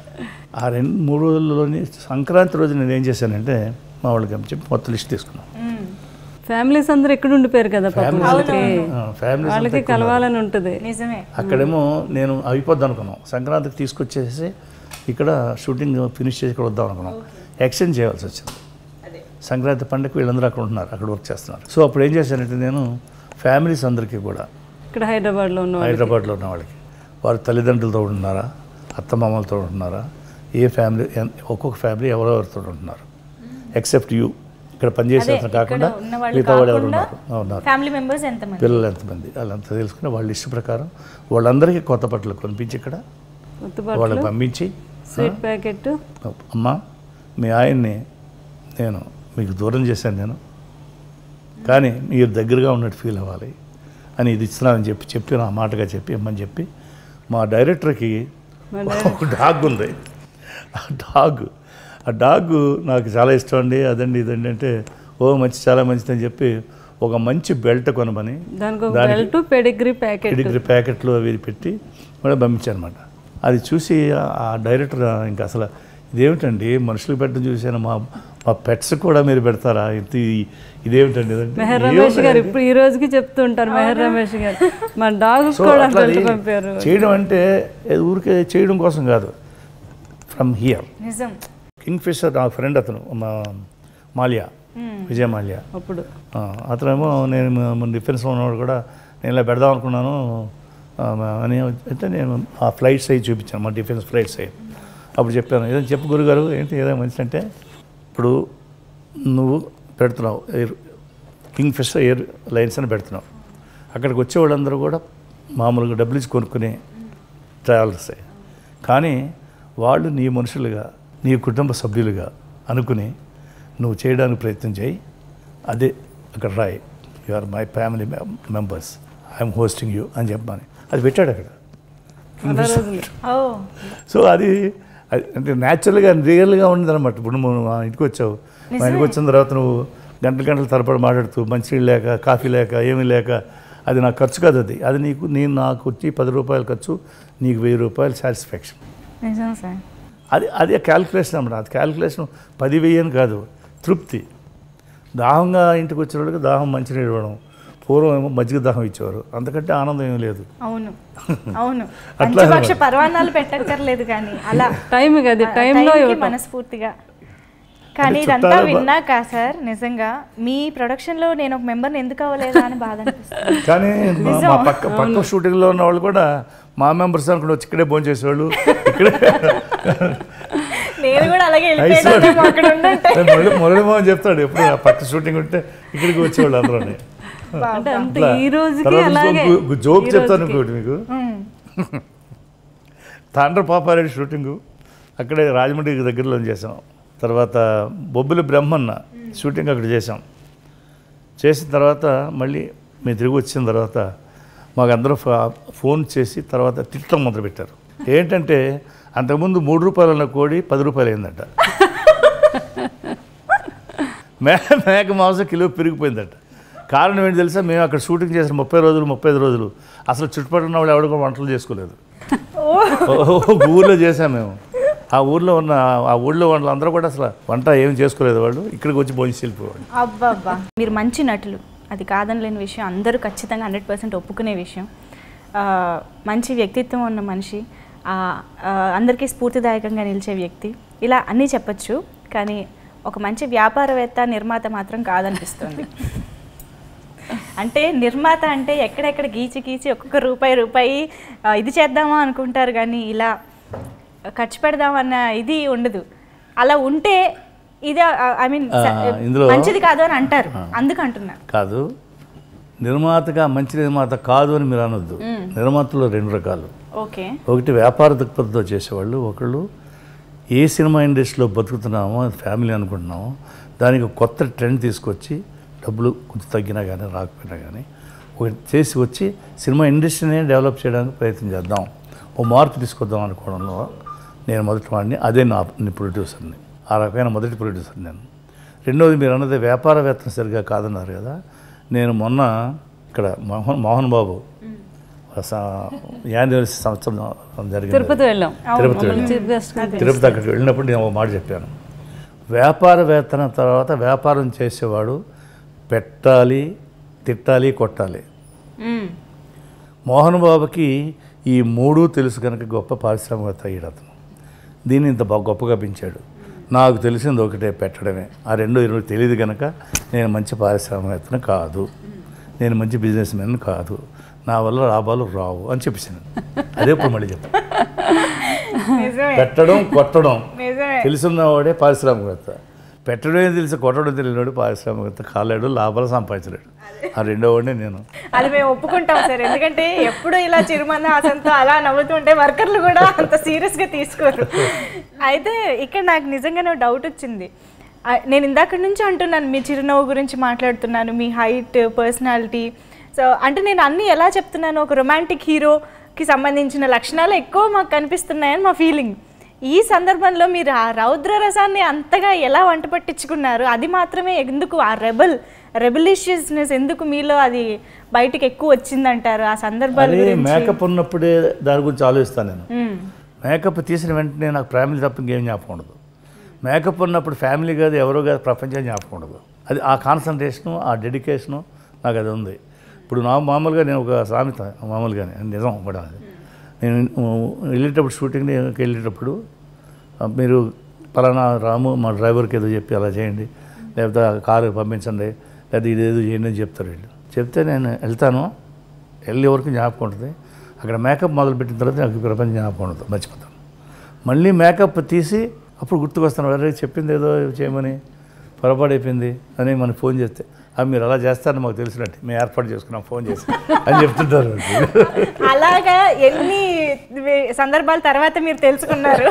ఆ రెండు మూడు రోజుల్లోని సంక్రాంతి రోజు నేను ఏం చేశానంటే మా వాళ్ళకి చెప్పి మొత్తం లిస్ట్ తీసుకున్నాను మ్మ్. ఫ్యామిలీస్ అందరూ ఇక్కడ ఉండిపోయారు కదా పాపం వాళ్ళకి ఫ్యామిలీ వాళ్ళకి కలవాలని ఉంటుంది నిజమే అక్కడేమో నేను అయిపోద్ది అనుకున్నాం సంక్రాంతికి తీసుకొచ్చేసి ఇక్కడ షూటింగ్ ఫినిష్ చేసి ఇక్కడ వద్దాం అనుకున్నాం ఎక్స్చేంజ్ చేయాల్సి వచ్చింది సంక్రాంతి పండుగ వీళ్ళందరూ అక్కడ ఉంటున్నారు అక్కడ వర్క్ చేస్తున్నారు సో అప్పుడు ఏం చేశానంటే నేను ఫ్యామిలీస్ అందరికీ కూడా ఇక్కడ హైదరాబాద్లో ఉన్న వాళ్ళు హైదరాబాద్లో ఉన్న వాళ్ళకి వారి తల్లిదండ్రులతో ఉంటున్నారా అత్తమామలతో ఉంటున్నారా ఏ ఫ్యామిలీ ఎన్- ఒక్కొక్క ఫ్యామిలీ ఎవరెవరితో ఉంటున్నారు ఎక్సెప్ట్ యూ ఇక్కడ పనిచేసే అతను కాకుండా ఉన్న వాళ్ళు మిగతా వాళ్ళు ఎవరు కాకుండా ఉన్నారు ఆ, ఉన్నారు ఫ్యామిలీ మెంబర్స్ ఎంతమంది పిల్లలు ఎంతమంది వాళ్ళంతా తెలుసుకుని వాళ్ళ ఇష్ట ప్రకారం వాళ్ళందరికీ కొత్త బట్టలు కొనిపించి ఇక్కడ కొత్త వాళ్ళకి బట్టలు పంపించి స్వీట్ ప్యాకెట్ అమ్మా మీ ఆయన్ని నేను మీకు దూరం చేశాను నేను కానీ మీరు దగ్గరగా ఉన్నట్టు ఫీల్ అవ్వాలి అని ఇది ఇస్తున్నానని చెప్పి చెప్పి నా మాటగా చెప్పి ఇమ్మని చెప్పి మా డైరెక్టర్కి మా ఒక డాగ్ ఉంది ఆ డాగ్ ఆ డాగ్ నాకు చాలా ఇష్టం అండి అదండి ఇదండి అంటే ఓ మంచి చాలా మంచిది అని చెప్పి ఒక మంచి బెల్ట్ కొనమని దానికి ఒక దానికి- బెల్ట్ పెడిగ్రీ ప్యాకెట్ డిగ్రీ ప్యాకెట్లు అవి పెట్టి కూడా పంపించానమాట అది చూసి ఆ- ఆ డైరెక్టర్ ఇంకా అసలు ఇదేమిటండి మనుషులకు పెట్టడం చూశాను మా మా పెట్స్ కూడా మీరు పెడతారా ఇంత ఈ- ఇదేమిటండి ఇదంటే మెహర్ రమేష్ గారు ఇప్పుడు ఈ రోజుకి చెప్తూ ఉంటారు మెహర్ రమేష్ గారు మా డాగ్ సో కూడా అట్లా బెల్ట్ అది పంపారు చేయడం అంటే ఏదో ఊరికే చేయడం కోసం కాదు ఫ్రమ్ హియర్ నిజం కింగ్ ఫిషర్ నా ఫ్రెండ్ అతను మా మాల్యా విజయ మాల్యా అప్పుడు ఆ, అతనేమో నేను మన డిఫెన్స్లో ఉన్నవాడు కూడా నేను ఇలా పెడదాం అనుకున్నాను ఆ, అని అంటే నేను ఆ ఫ్లైట్ సైజ్ చూపించాను మా డిఫెన్స్ ఫ్లైట్ సైజ్ అప్పుడు చెప్పాను ఏదైనా చెప్పు గురుగారు ఏంటి ఏదైనా మంచి అంటే ఇప్పుడు నువ్వు పెడుతున్నావు air Kingfisher airlines అని పెడుతున్నావు అక్కడికి వచ్చే వాళ్ళందరూ కూడా మామూలుగా డబ్బులు ఇచ్చి కొనుక్కునే ట్రావెల్సే కానీ వాళ్ళు నీ మనుషులుగా నీ కుటుంబ సభ్యులుగా అనుకుని నువ్వు చేయడానికి ప్రయత్నం చేయి అదే అక్కడ రాయి you are my family members I'm hosting you అని చెప్పమని అది పెట్టాడు అక్కడ చాలా రోజులు ఓ సో అది అది అంటే న్యాచురల్గా రియల్గా ఉండదన్నమాట ఇప్పుడు నువ్వు మా ఇంటికి వచ్చావు మా ఇంటికి వచ్చిన తర్వాత నువ్వు గంటల గంటల తరబడి మాట్లాడుతూ మంచినీళ్ళు లేక కాఫీ లేక ఏమీ లేక అది నాకు ఖర్చు కాదు అది అది నీకు నేను నాకు వచ్చి పది రూపాయలు ఖర్చు నీకు వెయ్యి రూపాయలు సాటిస్ఫాక్షన్ నిజం సార్ అది అది క్యాల్కులేషన్ అన్నమాట అది క్యాల్కులేషన్ పది వెయ్యి అని కాదు తృప్తి దాహంగా ఇంటికి వచ్చిన వాళ్ళకి దాహం మంచినీళ్ళు ఇవ్వడం పూర్వం ఏమో మజ్జిగ దాహం ఇచ్చేవారు అంతకంటే ఆనందం ఏం లేదు అవును అవును అట్లా పంచపక్ష పర్వాణాలు పెట్టక్కర్లేదు కానీ అలా టైం అది ఆ టైంలో టైంకి ఇవ్వటం మనస్ఫూర్తిగా కానీ అంటే ఇదంతా చుట్టాలు బా- విన్నాక సార్ నిజంగా మీ ప్రొడక్షన్లో నేను ఒక మెంబర్ని ఎందుకు అవ్వలేదా అని బాధ అనిపిస్తుంది కానీ మా- మా పక్క పక్క షూటింగ్లో ఉన్న వాళ్ళు కూడా మా మెంబర్స్ అనుకుంటే వచ్చి ఇక్కడే భోజనం చేసేవాళ్ళు ఇక్కడే నేను కూడా అలాగే ఐస్ వెళ్ళిపోయాను అక్కడ ఉండంటే మురళి మురళిమోహన్ చెప్తాడు ఎప్పుడు ఆ పక్క షూటింగ్ ఉంటే ఇక్కడికి వచ్చేవాళ్ళు అందరూ అంటే అంత ఈ రోజుకి అలాగే జోక్ ఈ చెప్తాను రోజుకి. ఇంకోటి మీకు తాండ్ర పాపారెడ్డి షూటింగు అక్కడే రాజమండ్రి దగ్గరలో చేసాం తర్వాత బొబ్బిలి బ్రహ్మన్న షూటింగ్ అక్కడ చేసాం చేసిన తర్వాత మళ్ళీ మేము తిరిగి వచ్చిన తర్వాత మాకు అందరూ ఫా- ఫోన్ చేసి తర్వాత తిట్టడం మొదలుపెట్టారు ఏంటంటే అంతకుముందు మూడు రూపాయలు ఉన్న కోడి పది రూపాయలు అయిందట మే మేక మాంసం కిలో పెరిగిపోయిందట కారణం ఏంటి తెలుసా మేము అక్కడ షూటింగ్ చేసిన ముప్పై రోజులు ముప్పై ఐదు రోజులు అసలు చుట్టుపక్కల ఉన్న వాళ్ళు ఎవరు కూడా వంటలు చేసుకోలేదు ఓ ఊర్లో చేసాం మేము ఆ ఊర్లో ఉన్న ఆ ఊళ్ళో వాళ్ళు అందరూ కూడా అసలు వంట ఏం చేసుకోలేదు వాళ్ళు ఇక్కడికి వచ్చి భోజనం వెళ్ళిపోవాలి అబ్బబ్బా మీరు మంచి నటులు అది కాదనలేని విషయం అందరూ ఖచ్చితంగా హండ్రెడ్ పర్సెంట్ ఒప్పుకునే విషయం ఆ, మంచి వ్యక్తిత్వం ఉన్న మనిషి ఆ, ఆ, అందరికీ స్ఫూర్తిదాయకంగా నిలిచే వ్యక్తి ఇలా అన్నీ చెప్పచ్చు కానీ ఒక మంచి వ్యాపారవేత్త నిర్మాత మాత్రం కాదనిపిస్తుంది అంటే నిర్మాత అంటే ఎక్కడెక్కడ గీచి గీచి ఒక్కొక్క రూపాయి రూపాయి ఆ, ఇది చేద్దామా అనుకుంటారు కానీ ఇలా ఖర్చు పెడదామన్న ఇది ఉండదు అలా ఉంటే ఇది ఐ మీన్ ఆ, ఇందులో- మంచిది కాదు అని అంటారు అందుకు అంటున్నా కాదు నిర్మాతగా మంచి నిర్మాత కాదు అని మీరు అనొద్దు నిర్మాతలో రెండు రకాలు ఓకే ఒకటి వ్యాపార దృక్పథంతో చేసేవాళ్ళు ఒకళ్ళు ఏ సినిమా ఇండస్ట్రీలో బతుకుతున్నామో అది ఫ్యామిలీ అనుకుంటున్నామో దానికి ఒక కొత్త ట్రెండ్ తీసుకొచ్చి డబ్బులు కొంచెం తగ్గినా కానీ రాకపోయినా కానీ ఒకటి చేసి వచ్చి సినిమా ఇండస్ట్రీని డెవలప్ చేయడానికి ప్రయత్నం చేద్దాం ఓ మార్పు తీసుకొద్దాం అనుకోవడంలో నేను మొదటి వాడిని అదే నా నీ ప్రొడ్యూసర్ని ఆ రకమైన మొదటి ప్రొడ్యూసర్ నేను రెండోది మీరు అన్నది వ్యాపారవేత్త సరిగా కాదన్నారు కదా నేను మొన్న ఇక్కడ మోహన్ మోహన్ బాబు యానివర్సరీ సంవత్సరం జరిగింది తిరుపతి వెళ్ళాం తిరుపతి మమ్మల్ని వెళ్ళాం. చీఫ్ గెస్ట్ తిరుపతి అక్కడికి వెళ్ళినప్పుడు నేను ఒక మాట చెప్పాను వ్యాపారవేత్తన తర్వాత వ్యాపారం చేసేవాడు పెట్టాలి తిట్టాలి కొట్టాలి మ్మ్. మోహన్ బాబుకి ఈ మూడు తెలుసు కనుక గొప్ప పారిశ్రామికవేత్త అయ్యాడు అతను దీన్ని ఇంత బాగా గొప్పగా పెంచాడు నాకు తెలిసింది ఒకటే పెట్టడమే ఆ రెండో ఇరవై తెలియదు కనుక నేను మంచి పారిశ్రామికవేత్తను కాదు నేను మంచి బిజినెస్ మ్యాన్ కాదు నా వల్ల లాభాలు రావు అని చెప్పేసాను అదే ఇప్పుడు మళ్ళీ చెప్పాను నిజమే పెట్టడం కొట్టడం నిజమే తెలుసున్నవాడే పారిశ్రామికవేత్త పెట్టడమే తెలిసి కొట్టడం తెలియనివాడు పారిశ్రామికవేత్త కాలేడు లాభాలు సంపాదించలేడు ఆ రెండో వాడిని నేను అది మేము ఒప్పుకుంటాం సార్ ఎందుకంటే ఎప్పుడు ఇలా చిరుమంద హాసంతో అలా నవ్వుతుంటే వర్కర్లు కూడా అంత సీరియస్గా తీసుకోరు అయితే ఇక్కడ నాకు నిజంగానే డౌట్ వచ్చింది ఆ, నేను ఇందాక నుంచి అంటున్నాను మీ చిరునవ్వు గురించి మాట్లాడుతున్నాను మీ హైట్ పర్సనాలిటీ సో అంటే నేను అన్నీ ఎలా చెప్తున్నాను ఒక రొమాంటిక్ హీరోకి సంబంధించిన లక్షణాలు ఎక్కువ మాకు కనిపిస్తున్నాయని మా ఫీలింగ్ ఈ సందర్భంలో మీరు ఆ రౌద్ర రసాన్ని అంతగా ఎలా వంట పట్టించుకున్నారు అది మాత్రమే ఎందుకు ఆ రెబల్ రెబలిషియస్నెస్ ఎందుకు మీలో అది బయటికి ఎక్కువ వచ్చిందంటారు ఆ సందర్భాల అదే గురించి మేకప్ ఉన్నప్పుడే దాని గురించి ఆలోచిస్తాను నేను మ్మ్. మేకప్ తీసిన వెంటనే నాకు ఫ్యామిలీ తప్ప ఇంకేం జ్ఞాపకం ఉండదు మేకప్ ఉన్నప్పుడు ఫ్యామిలీ కాదు ఎవరో కాదు ప్రపంచం జ్ఞాపకం ఉండదు అది ఆ కాన్సన్ట్రేషను ఆ డెడికేషను నాకు అది ఉంది ఇప్పుడు నా మామూలుగా నేను ఒక సామెత మామూలుగానే నిజం కూడా అది నేను వెళ్ళేటప్పుడు షూటింగ్ వెళ్ళేటప్పుడు ఆ, మీరు పలానా రాము మా డ్రైవర్కి ఏదో చెప్పి అలా చేయండి లేకపోతే ఆ కారు పంపించండి లేదా ఇదేదో చేయండి అని చెప్తారు వీళ్ళు చెప్తే నేను వెళ్తాను వెళ్ళే వరకు జ్ఞాపకం ఉంటుంది అక్కడ మేకప్ మొదలుపెట్టిన తర్వాత నాకు ప్రపంచం జ్ఞాపకం ఉండదు మర్చిపోతాను మళ్ళీ మేకప్ తీసి అప్పుడు గుర్తుకొస్తాను అరే చెప్పింది ఏదో చేయమని పొరపాటు అయిపోయింది అని మనకి ఫోన్ చేస్తే అవి మీరు అలా చేస్తారని మాకు తెలిసినట్టు మేము ఏర్పాటు చేసుకున్నాం ఫోన్ చేసి అని చెప్తుంటారు అలాగా ఎన్ని వి- సందర్భాల తర్వాత మీరు తెలుసుకున్నారు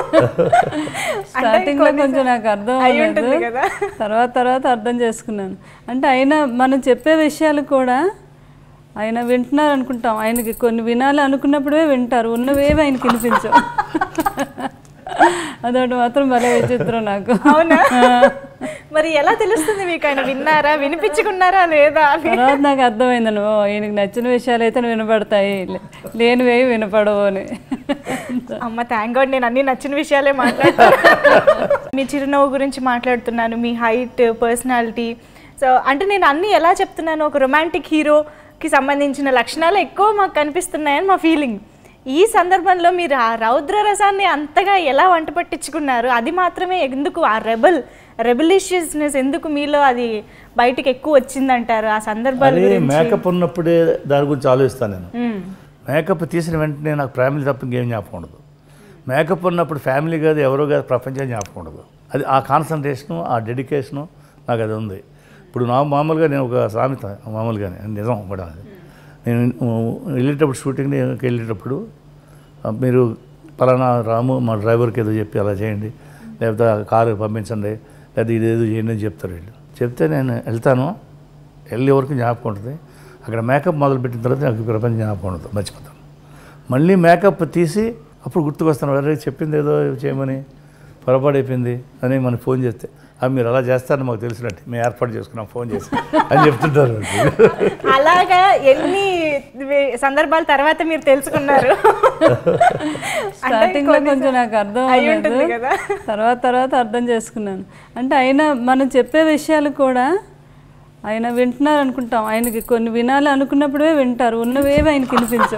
స్టార్టింగ్ లో కొంచెం నాకు అర్థం అయి అవ్వలేదు ఉంటుంది కదా తర్వాత తర్వాత అర్థం చేసుకున్నాను అంటే ఆయన మనం చెప్పే విషయాలు కూడా ఆయన వింటున్నారు అనుకుంటాం ఆయనకి కొన్ని వినాలి అనుకున్నప్పుడే వింటారు ఉన్నవేవి ఆయనకి వినిపించవు అదొకటి మాత్రం భలే విచిత్రం నాకు అవునా మరి ఎలా తెలుస్తుంది మీకు ఆయన విన్నారా వినిపించుకున్నారా లేదా అని తర్వాత నాకు అర్థమైందని ఓ ఈయనకి నచ్చిన విషయాలు అయితే వినపడతాయి లే- లేనివేవి వినపడవు అని అమ్మ థ్యాంక్ గాడ్ నేను అన్ని నచ్చిన విషయాలే మాట్లాడతాను మీ చిరునవ్వు గురించి మాట్లాడుతున్నాను మీ హైట్ పర్సనాలిటీ సో అంటే నేను అన్ని ఎలా చెప్తున్నాను ఒక రొమాంటిక్ హీరోకి సంబంధించిన లక్షణాలు ఎక్కువ మాకు కనిపిస్తున్నాయని మా ఫీలింగ్ ఈ సందర్భంలో మీరు ఆ రౌద్ర రసాన్ని అంతగా ఎలా వంట పట్టించుకున్నారు అది మాత్రమే ఎందుకు ఆ రెబల్ రెబలిషియస్నెస్ ఎందుకు మీలో అది బయటికి ఎక్కువ వచ్చిందంటారు ఆ సందర్భాల అదే గురించి మేకప్ ఉన్నప్పుడే దాని గురించి ఆలోచిస్తాను నేను మ్మ్. మేకప్ తీసిన వెంటనే నాకు ఫ్యామిలీ తప్ప ఇంకేం జ్ఞాపకం ఉండదు మేకప్ ఉన్నప్పుడు ఫ్యామిలీ కాదు ఎవరో కాదు ప్రపంచం జ్ఞాపకం ఉండదు అది ఆ కాన్సన్ట్రేషను ఆ డెడికేషను నాకు అది ఉంది ఇప్పుడు నా మామూలుగా నేను ఒక సామెత మామూలుగానే నిజం కూడా అది. నేను వెళ్ళేటప్పుడు షూటింగ్కి వెళ్ళేటప్పుడు ఆ, మీరు పలానా రాము మా డ్రైవర్కి ఏదో చెప్పి అలా చేయండి లేకపోతే ఆ కారు పంపించండి లేదా ఇది ఏదో చేయండి అని చెప్తారు వీళ్ళు చెప్తే నేను వెళ్తాను వెళ్ళే వరకు జ్ఞాపకం ఉంటుంది అక్కడ మేకప్ మొదలుపెట్టిన తర్వాత నాకు ప్రపంచం జ్ఞాపకం ఉండదు మర్చిపోతాను మళ్ళీ మేకప్ తీసి అప్పుడు గుర్తుకొస్తాను అరే చెప్పింది ఏదో చేయమని పొరపాటు అయిపోయింది అని మనకి ఫోన్ చేస్తే అవి మీరు అలా చేస్తారని మాకు తెలిసినట్టు మేము ఏర్పాటు చేసుకున్నాం ఫోన్ చేసి అని చెప్తుంటారు అలాగా ఎన్ని వి- సందర్భాల తర్వాత మీరు తెలుసుకున్నారు స్టార్టింగ్ లో కొంచెం నాకు అర్థం అయి అవ్వలేదు ఉంటుంది కదా. తర్వాత తర్వాత అర్థం చేసుకున్నాను అంటే ఆయన మనం చెప్పే విషయాలు కూడా ఆయన వింటున్నారు అనుకుంటాం ఆయనకి కొన్ని వినాలి అనుకున్నప్పుడే వింటారు ఉన్నవేవి ఆయనకి వినిపించవు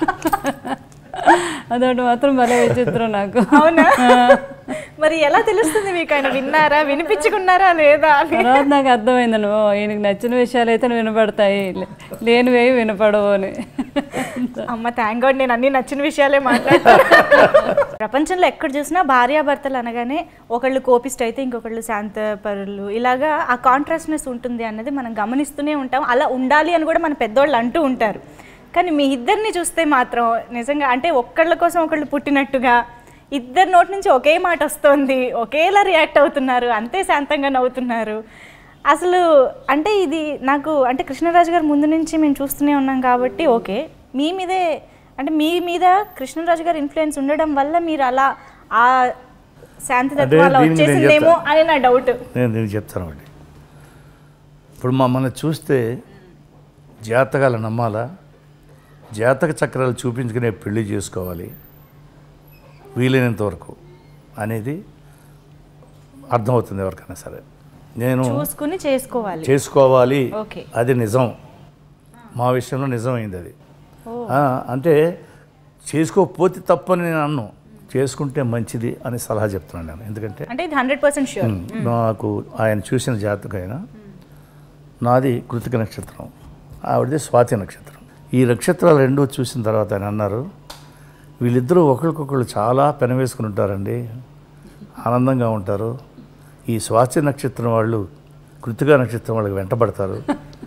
అదొకటి మాత్రం భలే విచిత్రం నాకు అవునా మరి ఎలా తెలుస్తుంది మీకు ఆయన విన్నారా వినిపించుకున్నారా లేదా అని తర్వాత నాకు అర్థమైందని ఓ ఈయనకి నచ్చిన విషయాలు అయితే వినపడతాయి లే- లేనివేవి వినపడవు అని అమ్మ థ్యాంక్ గాడ్ నేను అన్ని నచ్చిన విషయాలే మాట్లాడతాను ప్రపంచంలో ఎక్కడ చూసినా భార్యాభర్తలు అనగానే ఒకళ్ళు కోపిస్ట్ అయితే ఇంకొకళ్ళు శాంతపరులు ఇలాగా ఆ కాంట్రాస్ట్నెస్ ఉంటుంది అన్నది మనం గమనిస్తూనే ఉంటాం అలా ఉండాలి అని కూడా మన పెద్దోళ్ళు అంటూ ఉంటారు కానీ మీ ఇద్దరిని చూస్తే మాత్రం నిజంగా అంటే ఒక్కళ్ళ కోసం ఒకళ్ళు పుట్టినట్టుగా ఇద్దరు నోటి నుంచి ఒకే మాట వస్తుంది ఒకేలా రియాక్ట్ అవుతున్నారు అంతే శాంతంగా నవ్వుతున్నారు అసలు అంటే ఇది నాకు అంటే కృష్ణరాజు గారు ముందు నుంచి మేము చూస్తూనే ఉన్నాం కాబట్టి ఓకే మీ మీదే అంటే మీ మీద కృష్ణరాజు గారి ఇన్ఫ్లుయెన్స్ ఉండడం వల్ల మీరు అలా ఆ శాంతితత్వం అలా దీనికి నేను వచ్చేసిందేమో అని నా డౌట్ నేను నేను చెప్తాను అండి ఇప్పుడు మమ్మల్ని చూస్తే జాతకాలు నమ్మాలా జాతక చక్రాలు చూపించుకునే పెళ్లి చేసుకోవాలి వీలైనంత వరకు అనేది అర్థమవుతుంది ఎవరికైనా సరే నేను చూసుకుని చేసుకోవాలి చేసుకోవాలి ఓకే అది నిజం మా విషయంలో నిజమైంది అది ఆ, అంటే చేసుకోకపోతే తప్పని నేను అన్ను చేసుకుంటే మంచిది అని సలహా చెప్తున్నాను నేను ఎందుకంటే అంటే ఇది హండ్రెడ్ పర్సెంట్ షూర్ నాకు ఆయన చూసిన జాతకైన నాది కృతిక నక్షత్రం ఆవిడది స్వాతి నక్షత్రం ఈ నక్షత్రాలు రెండు చూసిన తర్వాత ఆయన అన్నారు వీళ్ళిద్దరూ ఒకరికొకరు చాలా పెనవేసుకుని ఉంటారండి ఆనందంగా ఉంటారు ఈ స్వాతి నక్షత్రం వాళ్ళు కృతిక నక్షత్రం వాళ్ళకి వెంటబడతారు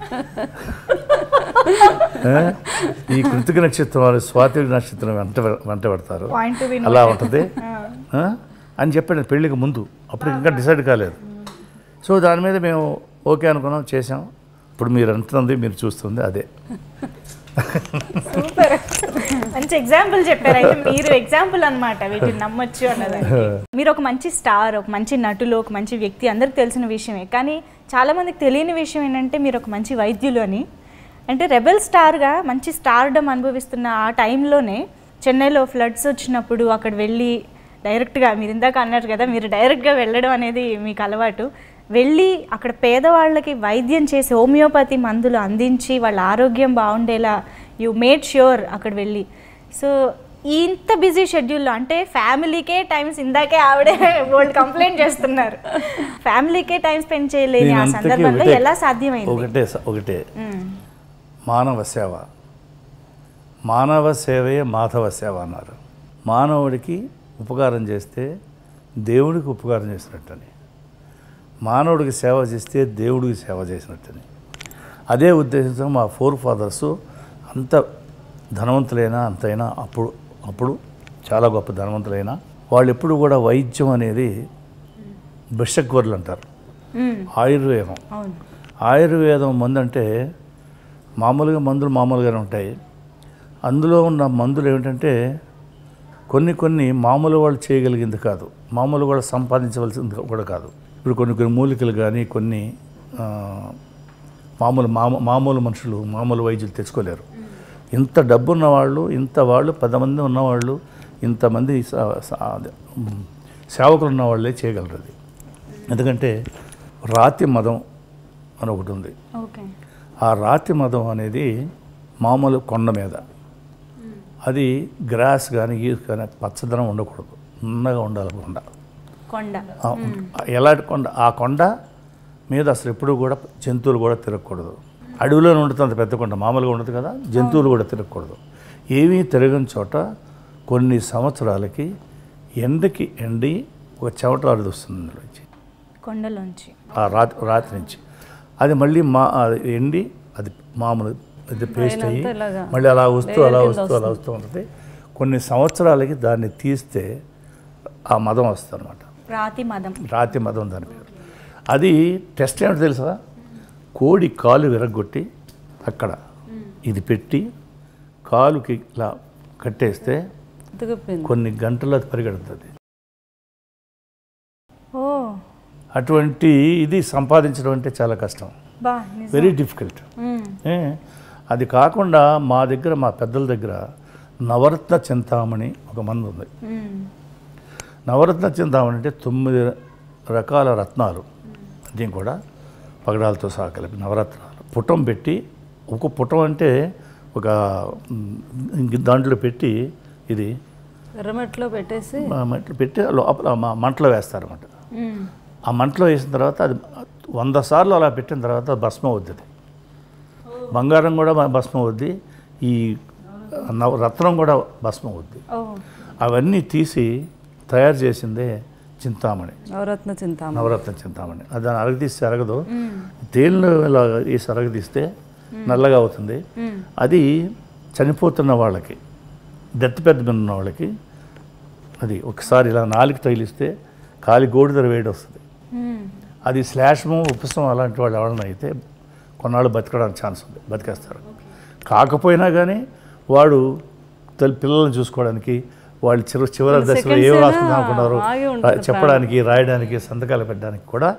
ఆ? ఈ కృతిక నక్షత్రం వాళ్ళు స్వాతి నక్షత్రం వెంట వెంటబడతారు పాయింట్ టు అలా ఉంటుంది ఆ? అని చెప్పాను పెళ్ళికి ముందు అప్పుడు ఇంకా డిసైడ్ కాలేదు సో దాని మీద మేము ఓకే అనుకున్నాం చేసాం ఇప్పుడు మీరు అంటున్నది మీరు చూస్తుంది అదే సూపర్ మంచి ఎగ్జాంపుల్ చెప్పారు అయితే మీరు ఎగ్జాంపుల్ అన్నమాట వీటిని నమ్మొచ్చు అన్నది మీరు ఒక మంచి స్టార్ ఒక మంచి నటులు ఒక మంచి వ్యక్తి అందరికి తెలిసిన విషయమే కానీ చాలా మందికి తెలియని విషయం ఏంటంటే మీరు ఒక మంచి వైద్యులు అని అంటే రెబెల్ స్టార్గా మంచి స్టార్డమ్ అనుభవిస్తున్న ఆ టైంలోనే చెన్నైలో ఫ్లడ్స్ వచ్చినప్పుడు అక్కడ వెళ్ళి డైరెక్ట్గా మీరు ఇందాక అన్నారు కదా మీరు డైరెక్ట్గా వెళ్ళడం అనేది మీకు అలవాటు వెళ్ళి అక్కడ పేదవాళ్ళకి వైద్యం చేసి హోమియోపతి మందులు అందించి వాళ్ళ ఆరోగ్యం బాగుండేలా యు మేడ్ ష్యూర్ అక్కడ వెళ్ళి సో ఇంత బిజీ షెడ్యూల్లో అంటే ఫ్యామిలీకే టైమ్స్ ఇందాకే ఆవిడే వాళ్ళు కంప్లైంట్ చేస్తున్నారు ఫ్యామిలీకే టైం స్పెండ్ చేయలేని నేను ఆ అంతకీ సందర్భంలో ఒకటే- ఎలా సాధ్యమైంది ఒకటే స- ఒకటే మ్మ్. మానవ సేవ మానవ సేవయే మాధవ సేవ అన్నారు మానవుడికి ఉపకారం చేస్తే దేవుడికి ఉపకారం చేసినట్టని మానవుడికి సేవ చేస్తే దేవుడికి సేవ చేసినట్టని అదే ఉద్దేశంతో మా ఫోర్ ఫాదర్స్ అంత ధనవంతులైనా అంతైనా అప్పుడు అప్పుడు చాలా గొప్ప ధనవంతులైనా వాళ్ళు ఎప్పుడు కూడా వైద్యం అనేది బిషక్వర్లు అంటారు మ్మ్. ఆయుర్వేదం అవును ఆయుర్వేదం మందు అంటే మామూలుగా మందులు మామూలుగానే ఉంటాయి అందులో ఉన్న మందులు ఏమిటంటే కొన్ని కొన్ని మామూలు వాళ్ళు చేయగలిగింది కాదు మామూలు వాళ్ళు సంపాదించవలసింది కూడా కాదు ఇప్పుడు కొన్ని కొన్ని మూలికలు కానీ కొన్ని ఆ, మామూలు మామూ మామూలు మనుషులు మామూలు వైద్యులు తెచ్చుకోలేరు ఇంత డబ్బు ఉన్నవాళ్ళు ఇంత వాళ్ళు పది మంది ఉన్నవాళ్ళు ఇంతమంది స- స- అదే, ఉమ్, సేవకులు ఉన్న వాళ్ళే చేయగలరు అది ఎందుకంటే రాతి మదం అని ఒకటి ఉంది ఓకే ఆ రాతి మదం అనేది మామూలు కొండ మీద అది గ్రాస్ కానీ గీస్ కానీ పచ్చదనం ఉండకూడదు ఉన్నగా ఉండాలి కొండ కొండ ఆ, ఎలాంటి కొండ ఆ కొండ మీద అసలు ఎప్పుడు కూడా జంతువులు కూడా తిరగకూడదు అడవిలోనే ఉంటుంది అంత పెద్ద కొండ మామూలుగా ఉండదు కదా జంతువులు కూడా తిరగకూడదు ఏమీ తిరగని చోట కొన్ని సంవత్సరాలకి ఎండకి ఎండి ఒక చెమటాడు వస్తుంది అందులోంచి కొండలోంచి ఆ రాత్రి రాత్రి నుంచి అది మళ్ళీ మా అది ఎండి అది మామూలు అది పేస్ట్ అయ్యి పైనంతా ఇలాగా మళ్ళీ అలా వస్తూ అలా వస్తూ అలా వస్తూ ఉంటుంది కొన్ని సంవత్సరాలకి దాన్ని తీస్తే ఆ మదం వస్తుంది అనమాట రాతి మదం రాతి మదం దాని పేరు అది టెస్ట్ ఏమిటో తెలుసా కోడి కాలు విరగొట్టి అక్కడ ఇది పెట్టి కాలుకి ఇలా కట్టేస్తే ఉతికిపోయింది కొన్ని గంటలు అది పరిగెడుతుంది ఓ అటువంటి ఇది సంపాదించడం అంటే చాలా కష్టం బా నిజం. వెరీ డిఫికల్ట్ మ్మ్. ఏ, అది కాకుండా మా దగ్గర మా పెద్దల దగ్గర నవరత్న చింతామణి ఒక మందు ఉంది మ్మ్. నవరత్న చింతామణి అంటే తొమ్మిది రకాల రత్నాలు దీని కూడా పగడాలతో సహా కలిపి నవరత్నాలు పుటం పెట్టి ఒక పుటం అంటే ఒక మ్, ఇంక దాంట్లో పెట్టి ఇది ఎర్రమట్లో పెట్టేసి మా మంటలో పెట్టి లోపల మా మంటలో వేస్తారన్నమాట మ్మ్. ఆ మంటలో వేసిన తర్వాత అది వంద సార్లు అలా పెట్టిన తర్వాత భస్మం అవుద్ది అది. బంగారం కూడా మ- భస్మం అవుద్ది ఈ నవ రత్నం కూడా భస్మం అవుద్ది ఓ అవన్నీ తీసి తయారు చేసిందే చింతామణి నవరత్న చింతామణి నవరత్న చింతామణి అది దాన్ని అరగదీస్తే అరగదు తేలిలో ఇలా వేసి అరగదీస్తే నల్లగా అవుతుంది మ్మ్. అది చనిపోతున్న వాళ్ళకి డెత్ పెద్ద మీద ఉన్న వాళ్ళకి అది ఒకసారి ఇలా నాలుగు తగిలిస్తే కాలి గోడిదర వేడి వస్తుంది మ్మ్. అది శ్లాషము ఉపశమం అలాంటి వాళ్ళు ఎవరైనా అయితే కొన్నాళ్ళు బతకడానికి ఛాన్స్ ఉంది బతికేస్తారు కాకపోయినా కానీ వాడు తల్లి పిల్లల్ని చూసుకోవడానికి వాళ్ళు చివరి చివరి దశలో seconds ఏం అయినా రాస్తుంది అనుకున్నారు ఆగి ఉంటుంది చెప్పడానికి రాయడానికి సంతకాలు పెట్టడానికి కూడా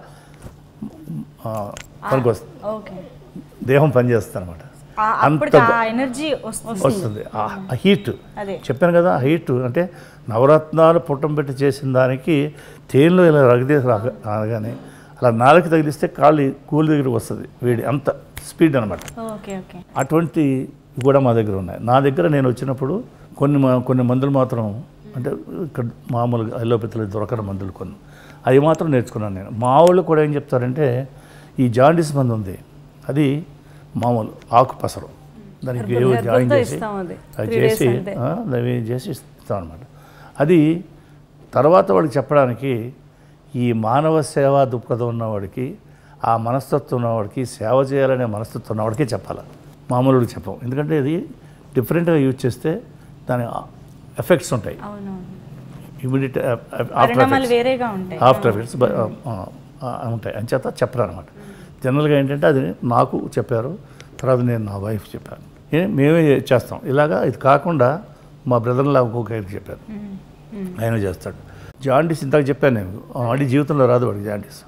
ఆ, పనికొస్తుంది ఓకే దేహం పనిచేస్తుంది అనమాట ఆ- అంత అప్పటికి ఆ ఎనర్జీ వస్తుంది వస్తుంది ఆ హీట్ అదే చెప్పాను కదా హీట్ అంటే నవరత్నాలు పుట్టం పెట్టి చేసిన దానికి తేనెలో ఇలా రగదీసి రాగ- రాగానే అలా నాలుగు తగిలిస్తే కాళ్ళు కూలి దగ్గరికి వస్తుంది వేడి అంత స్పీడ్ అనమాట ఓకే ఓకే అటువంటి కూడా మా దగ్గర ఉన్నాయి నా దగ్గర నేను వచ్చినప్పుడు కొన్ని మా- కొన్ని మందులు మాత్రం అంటే ఇక్కడ మామూలుగా అలోపతిలో దొరకని మందులు కొన్ని అవి మాత్రం నేర్చుకున్నాను నేను మా వాళ్ళు కూడా ఏం చెప్తారంటే ఈ జాండీస్ మందు ఉంది అది మామూలు ఆకు పసరు దానికి ఏవో జాయిన్ హెర్బల్తో చేసి ఇస్తాం అది అది త్రీ డేస్ చేసి అంతే ఆ, అవి చేసి ఇస్తాం అనమాట అది తర్వాత వాడికి చెప్పడానికి ఈ మానవ సేవా దృక్పథం ఉన్నవాడికి ఆ మనస్తత్వం ఉన్నవాడికి సేవ చేయాలనే మనస్తత్వం ఉన్నవాడికి చెప్పాలి మామూలుడికి చెప్పం ఎందుకంటే ఇది డిఫరెంట్గా యూజ్ చేస్తే దాని ఎఫెక్ట్స్ ఉంటాయి అవునవును ఇమీడియట్ ఆఫ్టర్ పరిణామాలు వేరేగా ఉంటాయి ఆఫ్టర్ ఎఫెక్ట్స్ ఉంటాయి అంచేత చెప్పరు అనమాట జనరల్గా ఏంటంటే అది నాకు చెప్పారు తర్వాత నేను నా వైఫ్ చెప్పాను ఏ మేమే చేస్తాం ఇలాగా ఇది కాకుండా మా బ్రదర్లా ఇంకొక ఆయనకి చెప్పాను మ్మ్. మ్మ్. ఆయన చేస్తాడు జాండీస్ ఇంతకు చెప్పాను నేను వాడి జీవితంలో రాదు వాడికి జాండీస్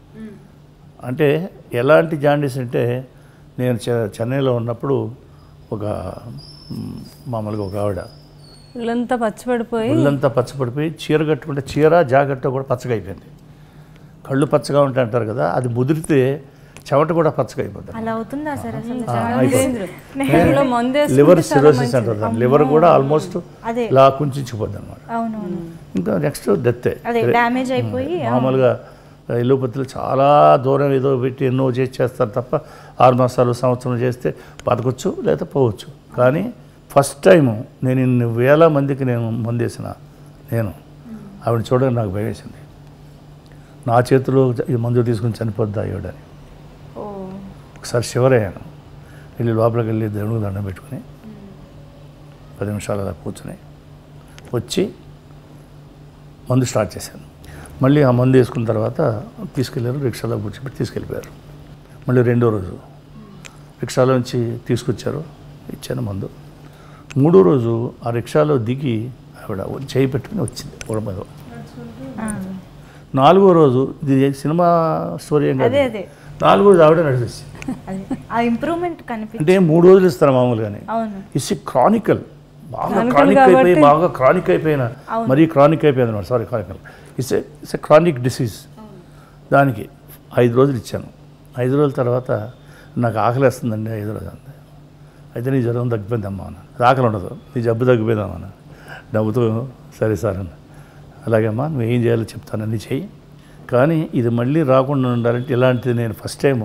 అంటే ఎలాంటి జాండీస్ అంటే నేను చె- చెన్నైలో ఉన్నప్పుడు ఒక మ్, మామూలుగా ఒక ఆవిడ ఇల్లంతా పచ్చిపడిపోయి ఒళ్ళంతా పచ్చపడిపోయి చీర కట్టుకుంటే చీర జాకెట్ కూడా పచ్చగా అయిపోయింది కళ్ళు పచ్చగా ఉంటాయి అంటారు కదా అది ముదిరితే చెమట కూడా పచ్చగా అయిపోతుంది అలా అవుతుందా సార్ అసలు ఆ, అయిపోతుంది ఇందులో మందు వేసుకుంటే లివర్ చాలా సిరోసిస్ మంచిది. అంటారు దాన్ని లివర్ కూడా ఆల్మోస్ట్ అదే ఇలా కుంచిపోద్ది అనమాట అవునవును ఇంకా నెక్స్ట్ డెత్తే అదే డ్యామేజ్ అయిపోయి మామూలుగా ఎల్లుపతిలో చాలా దూరం ఏదో పెట్టి ఎన్నో చేసి చేస్తారు తప్ప ఆరు మాసాలు సంవత్సరం చేస్తే బతకొచ్చు లేదా పోవచ్చు కానీ ఫస్ట్ టైం నేను ఇన్ని వేల మందికి నేను మందేసిన నేను ఆవిడ చూడడానికి నాకు భయం వేసింది నా చేతిలో ఈ మందు తీసుకుని చనిపోద్దా ఆవిడని ఓ ఒకసారి శివరయ్యాను వెళ్ళి లోపలికి వెళ్ళి దేవుడికి దండం పెట్టుకుని పది నిమిషాలు అలా కూర్చుని వచ్చి మందు స్టార్ట్ చేశాను మళ్ళీ ఆ మందు వేసుకున్న తర్వాత తీసుకెళ్ళారు రిక్షాలో కూర్చోబెట్టి తీసుకెళ్ళిపోయారు మళ్ళీ రెండో రోజు రిక్షాలో నుంచి తీసుకొచ్చారు ఇచ్చాను మందు మూడో రోజు ఆ రిక్షాలో దిగి ఆవిడ చేయి పెట్టుకుని వచ్చింది గోడ మీద ఆ. నాలుగో రోజు ఇది సినిమా స్టోరీ ఏం కాదు అదే అదే నాలుగో రోజు ఆవిడ నడిచేసి అదే ఆ ఇంప్రూవ్మెంట్ కనిపి అంటే మూడు రోజులు ఇస్తారు మామూలుగానే అవును ఇట్స్ క్రానికల్ బాగా Chronicle క్రానిక్ అయిపోయి కాబట్టి- బాగా క్రానిక్ అయిపోయిన మరీ క్రానిక్ అయిపోయింది అనమాట sorry chronicle it's it's a chronic disease దానికి ఐదు రోజులు ఇచ్చాను ఐదు రోజుల తర్వాత నాకు ఆకలేస్తుందండి ఐదు రోజులు అంతే అయితే నీ జ్వరం తగ్గిపోయిందమ్మా అన్న అది ఆకలి ఉండదు నీ జబ్బు తగ్గిపోయిందమ్మా అన్న నవ్వుతూ సరే సార్ అన్న అలాగే అమ్మా నువ్వు ఏం చేయాలో చెప్తాను అన్ని చెయ్యి కానీ ఇది మళ్ళీ రాకుండా ఉండాలంటే ఇలాంటిది నేను ఫస్ట్ టైం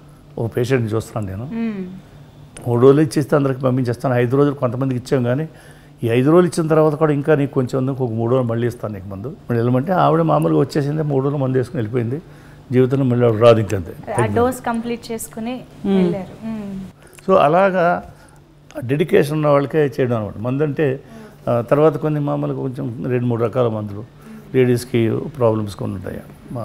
ఓ పేషెంట్ని చూస్తున్నాను నేను మ్మ్. మూడు రోజులు ఇచ్చేస్తే అందరికి పంపించేస్తాను ఐదు రోజులు కొంతమందికి ఇచ్చాం కానీ ఈ ఐదు రోజులు ఇచ్చిన తర్వాత కూడా ఇంకా నీకు కొంచెం ఉంది ఒక మూడు రోజులు మళ్ళీ ఇస్తాను నీకు మందు మళ్ళీ వెళ్ళమంటే ఆవిడ మామూలుగా వచ్చేసింది మూడు రోజులు మందు వేసుకుని వెళ్ళిపోయింది జీవితంలో మళ్ళీ ఆవిడ రాదు ఇంకంతే ఆ డోస్ కంప్లీట్ చేసుకుని వెళ్ళారు మ్మ్. సో అలాగా డెడికేషన్ ఉన్న వాళ్ళకే చేయడం అనమాట మందు అంటే ఆ, తర్వాత కొన్ని మామూలుగా కొంచెం రెండు మూడు రకాల మందులు లేడీస్కి ప్రాబ్లమ్స్ కొన్ని ఉంటాయి మా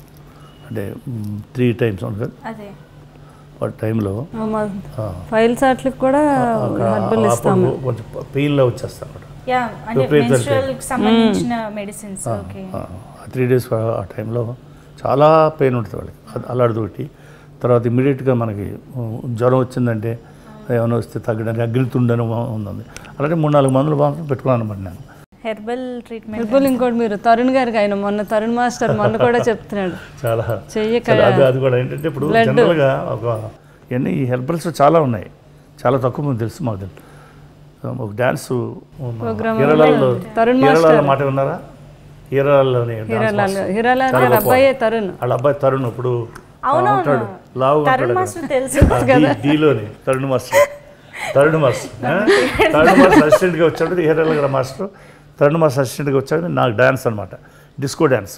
అంటే త్రీ టైమ్స్ ఉంటుంది అదే వాటి టైంలో మా ఫైల్స్ వాటికి కూడా హెర్బల్ ఇస్తాము కొంచెం పెయిన్లో వచ్చేస్తాను అనమాట యా అంటే విపరీతం menstrual కి సంబంధించిన మెడిసిన్స్ ఓకే త్రీ డేస్ ఆ టైంలో చాలా పెయిన్ ఉంటుంది వాళ్ళకి అది అలాంటిది తర్వాత ఇమీడియట్గా మనకి ఉ, జ్వరం వచ్చిందంటే ఏమైనా వస్తే తగ్గడానికి అగ్నితుండని ఉంది అలాంటి మూడు నాలుగు మందులు మాత్రం పెట్టుకున్నాను అనమాట నేను హెర్బల్ ట్రీట్మెంట్ హెర్బల్ ఇంకోటి మీరు తరుణ్ గారికి ఆయన మొన్న తరుణ్ మాస్టర్ మొన్న కూడా చెప్తున్నాడు చాలా చెయ్యి చాలా అది అది కూడా ఏంటంటే ఇప్పుడు జనరల్గా ఒక ఇవన్నీ ఈ హెర్బల్స్ చాలా ఉన్నాయి చాలా తక్కువ మంది తెలుసు మాకు తెలుసు ఒక డ్యాన్స్ Program కేరళలో తరుణ్ కేరళలో మాట విన్నారా కేరళలోని డాన్స్ హీరాలాల్ హీరాలాల్ గారి అబ్బాయే తరుణ్ వాళ్ళ అబ్బాయి తరుణ్ ఇప్పుడు అవునవును. ఉంటాడు లావు తరుణ్ ఉంటాడు మాస్టర్ తెలుసు కదా డీలోని తరుణ్ మాస్టర్ తరుణ్ మాస్టర్ ఆ? తరుణ్ మాస్టర్ అసిస్టెంట్గా వచ్చాడు హీరల్ గల మాస్టర్ తరుణ్ మాస్టర్ అసిస్టెంట్గా వచ్చాడు నాకు డ్యాన్స్ అనమాట డిస్కో డ్యాన్స్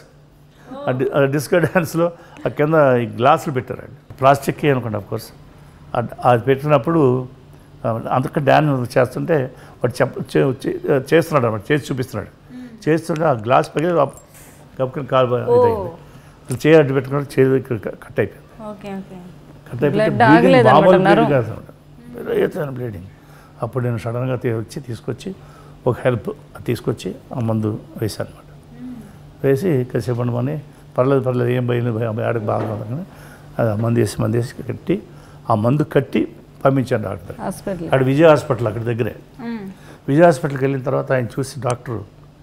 ఆ డి- ఆ డిస్కో డ్యాన్స్లో ఆ కింద ఈ గ్లాసులు పెట్టారండి ప్లాస్టిక్ అనుకోండి ఆఫ్ కోర్స్ అది పెట్టినప్పుడు అంతక డ్యాన్స్ చేస్తుంటే వాడు చెప్ప చే- చే- చేస్తున్నాడు అనమాట చేసి చూపిస్తున్నాడు చేస్తుంటే ఆ గ్లాస్ పగిలి కప్పుకొని కాలు ఇదైంది అసలు చేయి అడ్డు పెట్టుకున్నాడు చేయి ఇక్కడ కట్ అయిపోయింది ఓకే ఓకే కట్ అయిపోతే Blood bleeding ఆగలేదు మామూలు అన్నమాట, bleeding కాదు అన్నమాట. విపరీతమైన బ్లీడింగ్ అప్పుడు నేను సడన్గా తీ- వచ్చి తీసుకొచ్చి ఒక హెల్ప్ తీసుకొచ్చి ఆ మందు వేశాను అనమాట వేసి కాసేపు ఉండమని పర్లేదు పర్లేదు ఏం పోయింది భయం ఆడకి బాగా ఉందని అది ఆ మందు వేసి మందు వేసి కట్టి ఆ మందు కట్టి పంపించాను డాక్టర్ హాస్పిటల్ అక్కడ విజయ హాస్పిటల్ అక్కడ దగ్గరే మ్మ్. విజయ హాస్పిటల్కి వెళ్ళిన తర్వాత ఆయన చూసి డాక్టరు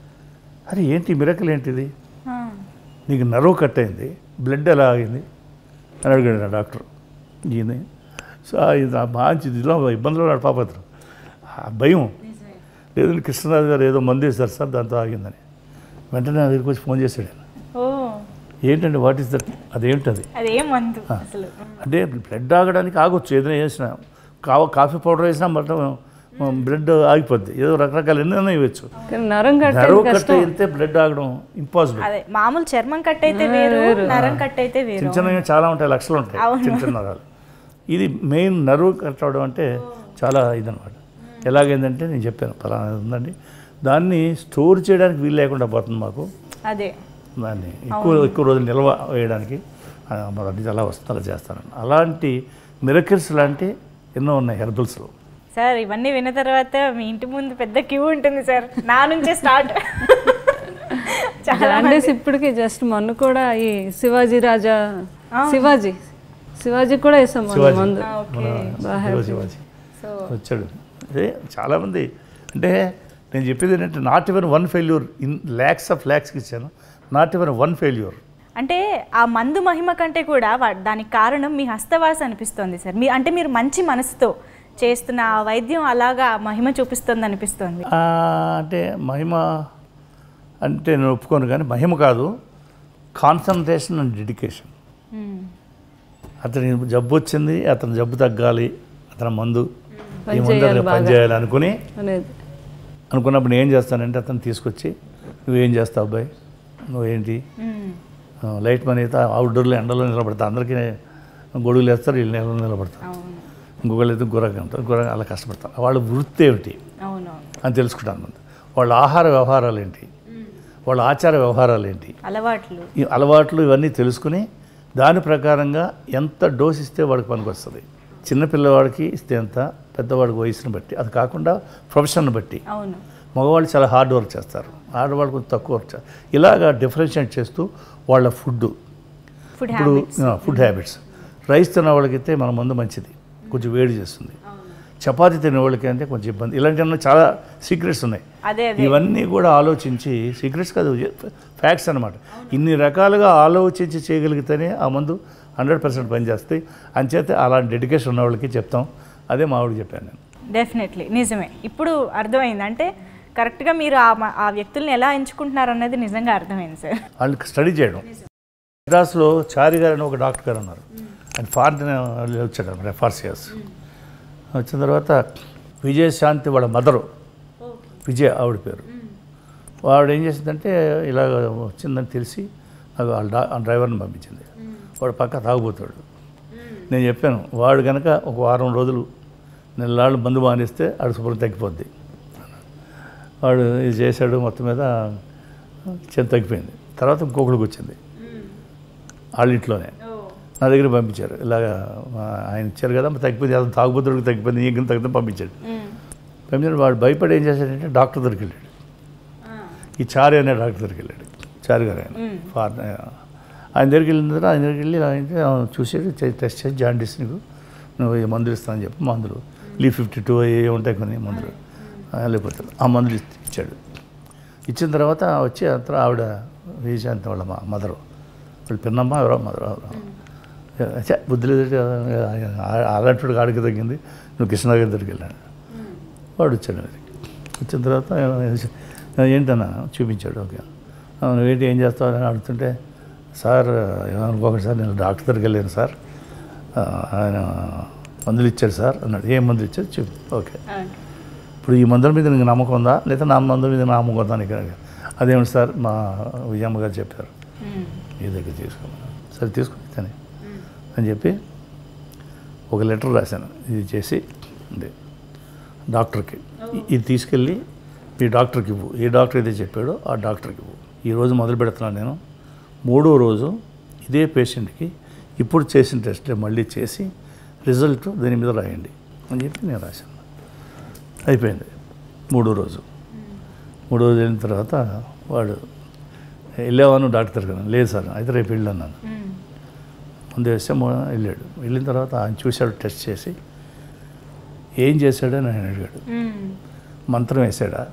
అరే ఏంటి మిరకల్ ఏంటిది ఆ. నీకు నర్వ్ కట్ అయింది బ్లడ్ ఎలా ఆగింది అని అడిగాడు ఆ డాక్టర్ ఈయన సో ఇది ఆ మంచి ఇదిలో ఇబ్బందులు ఉన్నాడు పాప అతను ఆ భయం లేదంటే కృష్ణరాజు గారు ఏదో మందు వేశారు సార్ దాంతో ఆగిందని వెంటనే నా దగ్గరికి వచ్చి ఫోన్ చేశాడు ఆయన. ఓ ఏంటంటే వాట్ ఈస్ దట్ అదేంటది అదేం మందు అసలు అంటే బ్లడ్ ఆగడానికి ఆగొచ్చు ఏదైనా వేసినా కావ కాఫీ పౌడర్ వేసినా మొత్తం బ్లడ్ ఆగిపోద్ది ఏదో రకరకాల ఎన్నైనా ఇవ్వచ్చు కానీ నరం కట్టేది నరవ కట్ కష్టం అయితే బ్లడ్ ఆగడం ఇంపాసిబుల్ అదే మామూలు చర్మం కట్ అయితే వేరు నరం కట్ అయితే వేరు చిన్న చిన్నవి చాలా ఉంటాయి లక్షలు ఉంటాయి చిన్న చిన్న నరాలు ఇది మెయిన్ నర్వ్ కట్ అవడం అంటే చాలా ఇదనమాట ఎలాగైందంటే నేను చెప్పాను ఫలానా ఉందండి దాన్ని స్టోర్ చేయడానికి వీలు లేకుండా పోతుంది మాకు అదే దాన్ని ఎక్కువ ఎక్కువ రోజులు నిల్వ వేయడానికి ఆ, మరి అది అలా వస్తుంది అలా చేస్తాను అలాంటి మిరకిల్స్ లాంటి ఎన్నో ఉన్నాయి హెర్బల్స్లో సార్ ఇవన్నీ విన్న తర్వాత మీ ఇంటి ముందు పెద్ద క్యూ ఉంటుంది సార్ నా నుంచే స్టార్ట్ చాలా జాండీస్ ఇప్పటికి జస్ట్ మొన్న కూడా ఈ శివాజీ రాజా శివాజీ శివాజీ కూడా వేసాం మొన్న శివాజీ. మందు ఓకే శివ శివాజీ సో వచ్చాడు అదే చాలామంది అంటే నేను చెప్పేది ఏంటంటే not even one failure in lakhs of ల్యాక్స్కి ఇచ్చాను నాట్ ఎవెన్ వన్ ఫెయిల్యూర్ అంటే ఆ మందు మహిమ కంటే కూడా వా- దానికి కారణం మీ హస్తవాస అనిపిస్తోంది సార్ మీ అంటే మీరు మంచి మనసుతో చేస్తున్న ఆ వైద్యం అలాగా మహిమ చూపిస్తుంది అనిపిస్తుంది అంటే మహిమ అంటే నేను ఒప్పుకోను కానీ మహిమ కాదు కాన్సన్ట్రేషన్ అండ్ డెడికేషన్ అతని జబ్బు వచ్చింది అతని జబ్బు తగ్గాలి అతని మందు ఈ మందు పనిచేయాలి అతను పనిచేయాలి అనుకుని అనేది అనుకున్నప్పుడు నేను ఏం చేస్తానంటే అతను తీసుకొచ్చి నువ్వేం చేస్తావు అబ్బాయి నువ్వేంటి ఆ, లైట్ మనీ అయితే అవుట్డోర్లో ఎండలో నిలబడతా అందరికీ గొడుగులు వేస్తారు వీళ్ళు నెలలో నిలబడతారు అవును ఇంకొకళ్ళు అయితే గుర్రగా ఉంటారు గుర్రగా అలా కష్టపడతారు వాళ్ళ వృత్తి ఏమిటి అవునవును అని తెలుసుకుంటాను ముందు వాళ్ళ ఆహార వ్యవహారాలు ఏంటి వాళ్ళ ఆచార వ్యవహారాలు ఏంటి అలవాట్లు ఈ అలవాట్లు ఇవన్నీ తెలుసుకుని దాని ప్రకారంగా ఎంత డోస్ ఇస్తే వాడికి పనికొస్తుంది చిన్న పిల్లవాడికి ఇస్తే ఎంత పెద్దవాడికి వయసును బట్టి అది కాకుండా ప్రొఫెషన్ బట్టి అవును మగవాళ్ళు చాలా హార్డ్ వర్క్ చేస్తారు ఆడవాళ్ళు కొంచెం తక్కువ వర్క్ చేస్తారు ఇలాగా డిఫరెన్షియేట్ చేస్తూ వాళ్ళ ఫుడ్ ఫుడ్ ఇప్పుడు హ్యాబిట్స్ ఫుడ్ హ్యాబిట్స్ రైస్ తిన్న వాళ్ళకైతే మన ముందు మంచిది కొంచెం వేడి చేస్తుంది చపాతీ తినే వాళ్ళకి అంటే కొంచెం ఇబ్బంది ఇలాంటివన్నీ చాలా సీక్రెట్స్ ఉన్నాయి అదే అదే ఇవన్నీ కూడా ఆలోచించి సీక్రెట్స్ కాదు ఫ్యాక్ట్స్ అనమాట ఇన్ని రకాలుగా ఆలోచించి చేయగలిగితేనే ఆ మందు హండ్రెడ్ పర్సెంట్ పనిచేస్తాయి అంచేతే అలాంటి డెడికేషన్ ఉన్న వాళ్ళకి చెప్తాం అదే మా ఆవిడకి చెప్పాను నేను డెఫినెట్లీ నిజమే ఇప్పుడు అర్థమైంది అంటే కరెక్ట్గా మీరు ఆ మ- ఆ వ్యక్తుల్ని ఎలా ఎంచుకుంటున్నారు అన్నది నిజంగా అర్థమైంది సార్ వాళ్ళకి స్టడీ చేయడం మెడ్రాస్లో చారి గారు అని ఒక డాక్టర్ గారు ఉన్నారు ఆయన ఫారెన్ వచ్చాడు అనమాట ఫార్సియస్ వచ్చిన తర్వాత విజయశాంతి వాళ్ళ మదరు విజయ ఆవిడ పేరు వాడు ఏం చేసిందంటే ఇలా వచ్చిందని తెలిసి నాకు వాళ్ళ డా- ఆ డ్రైవర్ని పంపించింది వాడు పక్క తాగుపోతాడు నేను చెప్పాను వాడు కనుక ఒక వారం రోజులు నెలలాళ్ళు మందు మానేస్తే ఆడు శుభ్రం తగ్గిపోద్ది వాడు ఇది చేశాడు మొత్తం మీద చిన్న తగ్గిపోయింది తర్వాత ఇంకొకడికి వచ్చింది వాళ్ళ ఇంట్లోనే నా దగ్గర పంపించారు ఇలాగ ఆ, ఆయన ఇచ్చారు కదా మరి తగ్గిపోయింది అతను తాగుబోతుడికి తగ్గిపోయింది ఈగని తగ్గితే పంపించాడు పంపించాడు వాడు భయపడి ఏం చేశాడంటే డాక్టర్ దగ్గరికి వెళ్ళాడు ఈ చారి అనే డాక్టర్ దగ్గరికి వెళ్ళాడు చారి గారు ఆయన ఫార్ ఆయన దగ్గరికి వెళ్ళిన తర్వాత ఆయన దగ్గరికి వెళ్ళి ఆయన ఆయన చూసాడు చే- టెస్ట్ చేసి జాండీస్ నీకు నువ్వు ఈ మందులు ఇస్తానని చెప్పి మందులు లీ ఫిఫ్టీ టూ ఏ ఉంటాయి కొన్ని మందులు ఆ, లేకపోతే ఆ మందులు ఇచ్చి- ఇచ్చాడు ఇచ్చిన తర్వాత వచ్చి అంతా ఆవిడ విజయశాంతి వాళ్ళ మా మదరు వాళ్ళు పిన్నమ్మ ఎవరో మదరు ఎవరో ఛే, బుద్ధి లేదు అలాంటి ఆడికి తగ్గింది నువ్వు కృష్ణనగర్ దగ్గరికి వెళ్ళాను వాడు వచ్చాడు మరి వచ్చిన తర్వాత ఏంటన్నా చూపించాడు ఓకే "ఆ, నువ్వేంటి ఏం చేస్తావు అని అడుగుతుంటే సార్ ఏమనుకోకండి సార్ నేను డాక్టర్ దగ్గరికి వెళ్ళాను సార్ ఆ, ఆయన మందులు ఇచ్చాడు సార్ అన్నాడు ఏం మందులు ఇచ్చాడు చూపి ఓకే ఇప్పుడు ఈ మందుల మీద నీకు నమ్మకం ఉందా లేదా నా మందుల మీద నమ్మకం ఉందా నీకు అదేమిటి సార్ మా విజయమ్మ గారు చెప్పారు మీ దగ్గర తీసుకోమని సరే తీసుకుని ఇతనే అని చెప్పి ఒక లెటర్ రాశాను ఇది చేసి ఉంది డాక్టర్కి ఇ- ఇది తీసుకెళ్ళి ఈ డాక్టర్కి ఇవ్వు ఏ డాక్టర్ అయితే చెప్పాడో ఆ డాక్టర్కి ఇవ్వు ఈ రోజు మొదలు పెడుతున్నాను నేను మూడో రోజు ఇదే పేషెంట్కి ఇప్పుడు చేసిన టెస్ట్ మళ్ళీ చేసి రిజల్ట్ దీని మీద రాయండి అని చెప్పి నేను రాశాను అయిపోయింది మూడో రోజు మూడో రోజు వెళ్ళిన తర్వాత వాడు వెళ్ళావాను డాక్టర్ దగ్గర లేదు సార్ అయితే రేపు వెళ్ళు అన్నాను ముందు వేస్తే మొ- వెళ్ళాడు వెళ్ళిన తర్వాత ఆయన చూశాడు టెస్ట్ చేసి ఏం చేశాడని ఆయన అడిగాడు మంత్రం వేసాడా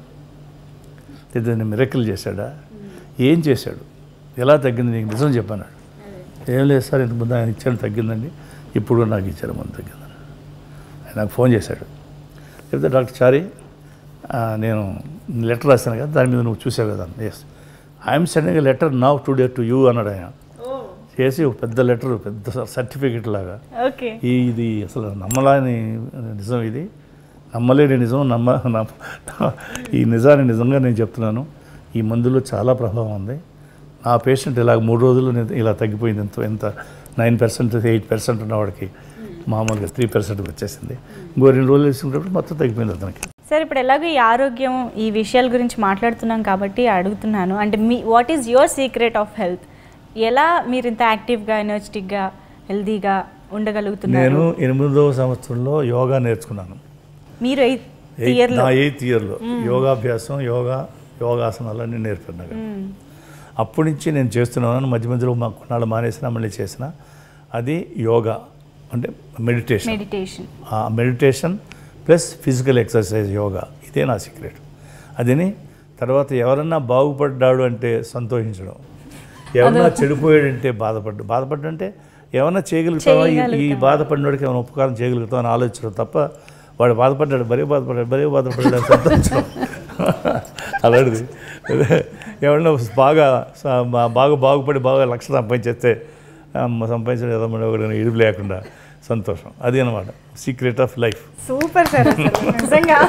లేదా మిరకల్ చేశాడా ఏం చేశాడు ఎలా తగ్గింది నీకు నిజం చెప్పన్నాడు ఏం లేదు సార్ ఇంత ముందు ఆయన ఇచ్చాడు తగ్గిందండి ఇప్పుడు కూడా నాకు ఇచ్చారు ముందు తగ్గిందని ఆయన నాకు ఫోన్ చేశాడు చెప్తే డాక్టర్ చారి ఆ, నేను లెటర్ రాశాను కదా దాని మీద నువ్వు చూసావు కదా yes I'm sending letter now today to you అన్నాడు ఆయన చేసి ఒక పెద్ద లెటర్ పెద్ద సర్టిఫికెట్ లాగా ఓకే ఈ ఇది అసలు నమ్మలేని నిజం ఇది నమ్మలేని నిజం నమ్మ నమ్మ- ఈ నిజాన్ని నిజంగా నేను చెప్తున్నాను ఈ మందులో చాలా ప్రభావం ఉంది నా పేషెంట్ ఇలా మూడు రోజులు నేను ఇలా తగ్గిపోయింది ఎంత ఎంత నైన్ పర్సెంట్ ఎయిట్ పర్సెంట్ ఉన్నవాడికి మామూలుగా త్రీ పర్సెంట్కి వచ్చేసింది ఇంకో రెండు రోజులు వేసుకున్నప్పుడు మొత్తం తగ్గిపోయింది అతనికి సార్ ఇప్పుడు ఎలాగో ఈ ఆరోగ్యం ఈ విషయాల గురించి మాట్లాడుతున్నాం కాబట్టి అడుగుతున్నాను అంటే మీ what is your secret of health ఎలా మీరు ఇంత యాక్టివ్గా ఎనర్జెటిక్గా హెల్తీగా ఉండగలుగుతున్నారు నేను ఎనిమిదవ సంవత్సరంలో యోగా నేర్చుకున్నాను మీరు ఎయిత్ ఎయిత్ ఇయర్లో నా ఎయిత్ ఇయర్లో యోగాభ్యాసం యోగా యోగాసనాలన్నీ నేర్పాను నాకు అప్పటి నుంచి నేను చేస్తున్నాను మధ్య మధ్యలో మా కొన్నాళ్ళు మానేసిన మళ్ళీ చేసిన అది యోగా అంటే మెడిటేషన్ మెడిటేషన్ ఆ meditation plus physical exercise yoga ఇదే నా సీక్రెట్ అదిని తర్వాత ఎవరన్నా బాగుపడ్డాడు అంటే సంతోషించడం ఎవరన్నా చెడిపోయాడంటే బాధపడ్డు బాధపడ్డంటే ఏమన్నా చేయగలుగుతావా ఈ- ఈ బాధపడినోడికి ఏమైనా ఉపకారం చేయగలుగుతావు అని ఆలోచించడం తప్ప వాడు బాధపడ్డాడు బరే బాధపడ్డాడు బరే బాధపడ్డాడు అని సంతోషించడం అలాంటిది ఎవరన్నా బాగా స- బా- బాగా బాగుపడి బాగా లక్ష సంపాదించేస్తే అమ్మ సంపాదించడం ఏదో మన ఒకటి ఇడుపు లేకుండా సంతోషం అది అనమాట secret of life super sir అసలు నిజంగా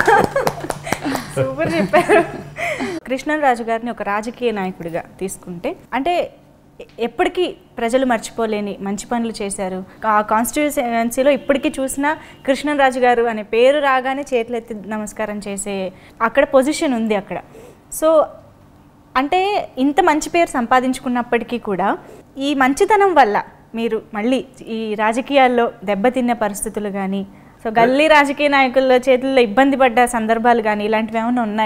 సూపర్ చెప్పారు కృష్ణరాజు గారిని ఒక రాజకీయ నాయకుడిగా తీసుకుంటే అంటే ఎ- ఎప్పటికీ ప్రజలు మర్చిపోలేని మంచి పనులు చేశారు ఆ కాన్స్టిట్యుయెన్సీలో ఇప్పటికీ చూసినా కృష్ణరాజు గారు అనే పేరు రాగానే చేతులెత్తి నమస్కారం చేసే అక్కడ పొజిషన్ ఉంది అక్కడ సో అంటే ఇంత మంచి పేరు సంపాదించుకున్నప్పటికీ కూడా ఈ మంచితనం వల్ల మీరు మళ్ళీ ఈ రాజకీయాల్లో దెబ్బతిన్న పరిస్థితులు కానీ సో గల్లీ రాజకీయ నాయకుల చేతుల్లో ఇబ్బంది పడ్డ సందర్భాలు కానీ ఇలాంటివి ఏమైనా ఉన్నాయా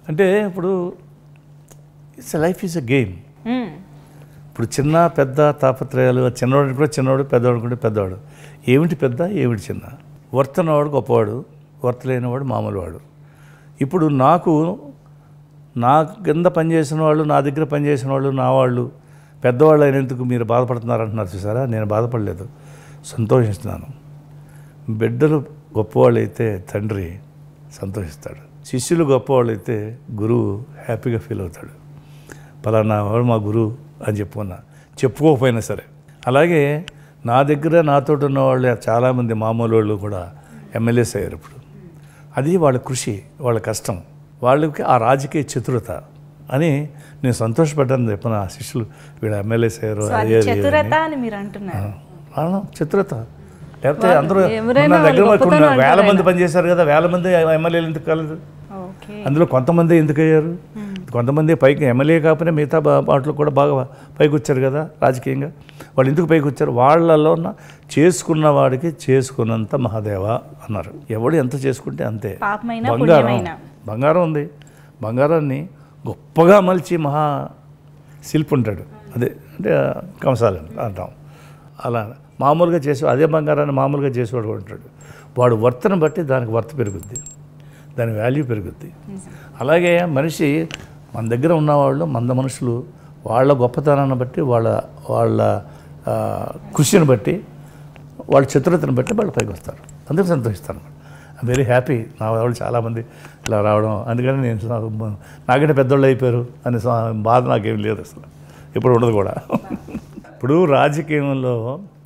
అంటే ఇప్పుడు it's life is a game hmm. ఇప్పుడు చిన్న పెద్ద తాపత్రయాలు చిన్నవాడు కూడా చిన్నవాడు పెద్దవాడు కూడా పెద్దవాడు ఏమిటి పెద్ద ఏమిటి చిన్న వర్త్ ఉన్నవాడు గొప్పవాడు వర్త్ లేనివాడు మామూలు వాడు ఇప్పుడు నాకు నా కింద పనిచేసిన వాళ్ళు నా దగ్గర పనిచేసిన వాళ్ళు నా వాళ్ళు పెద్దవాళ్ళు అయినందుకు మీరు బాధపడుతున్నారు అంటున్నారు చూసారా నేను బాధపడలేదు సంతోషిస్తున్నాను బిడ్డలు గొప్పవాళ్ళు అయితే తండ్రి సంతోషిస్తాడు శిష్యులు గొప్పవాళ్ళు అయితే గురువు హ్యాపీగా ఫీల్ అవుతాడు పలానా వాడు మా గురువు అని చెప్పుకున్నా చెప్పుకోకపోయినా సరే అలాగే నా దగ్గర నాతో ఉన్న వాళ్ళు చాలామంది మామూలు వాళ్ళు కూడా ఎమ్మెల్యేస్ అయ్యారు ఇప్పుడు అది వాళ్ళ కృషి వాళ్ళ కష్టం వాళ్ళకి ఆ రాజకీయ చతురత అని నేను సంతోషపడ్డాను చెప్పిన ఆ శిష్యులు వీళ్ళ ఎమ్మెల్యేస్ అయ్యారు సో అది అయ్యారు, అయ్యారు అని. చతురత అని మీరు అంటున్నారు అవును చతురత లేకపోతే అందరూ ఎవరైనా ఉన్న దగ్గర వాళ్ళ కొన్ని గొప్పతనం వేల మంది పనిచేశారు కదా వేల మంది ఎమ్మెల్యేలు ఎందుకు కాలేదు ఓకే అందులో కొంతమంది ఎందుకు అయ్యారు కొంతమంది పైకి ఎమ్మెల్యే కాకపోయినా మిగతా బా- వాటిలో కూడా బాగా పైకి వచ్చారు కదా రాజకీయంగా వాళ్ళు ఎందుకు పైకి వచ్చారు వాళ్ళలో ఉన్న చేసుకున్న వాడికి చేసుకున్నంత మహాదేవ అన్నారు ఎవడు ఎంత చేసుకుంటే అంతే పాపమైనా బంగారం పుణ్యమైనా బంగారం ఉంది బంగారాన్ని గొప్పగా మలిచి మహా శిల్పి ఉంటాడు అదే అంటే కంసాలి అంటాం అలా మామూలుగా చేసే అదే బంగారాన్ని మామూలుగా చేసేవాడు కూడా ఉంటాడు వాడు వర్తను బట్టి దానికి వర్త పెరుగుద్ది దాని వాల్యూ పెరుగుద్ది అలాగే మనిషి మన దగ్గర ఉన్నవాళ్ళు మంద మనుషులు వాళ్ళ గొప్పతనాన్ని బట్టి వాళ్ళ వాళ్ళ ఆ, కృషిని బట్టి వాళ్ళ చతురతను బట్టి వాళ్ళు పైకి వస్తారు అందుకు సంతోషిస్తాను ఐమ్ వెరీ హ్యాపీ నా వాళ్ళు చాలామంది ఇలా రావడం అందుకని నేను సా- నాకంటే పెద్దోళ్ళు అయిపోయారు అనే సా- బాధ నాకేం లేదు అసలు ఇప్పుడు ఉండదు కూడా ఇప్పుడు రాజకీయంలో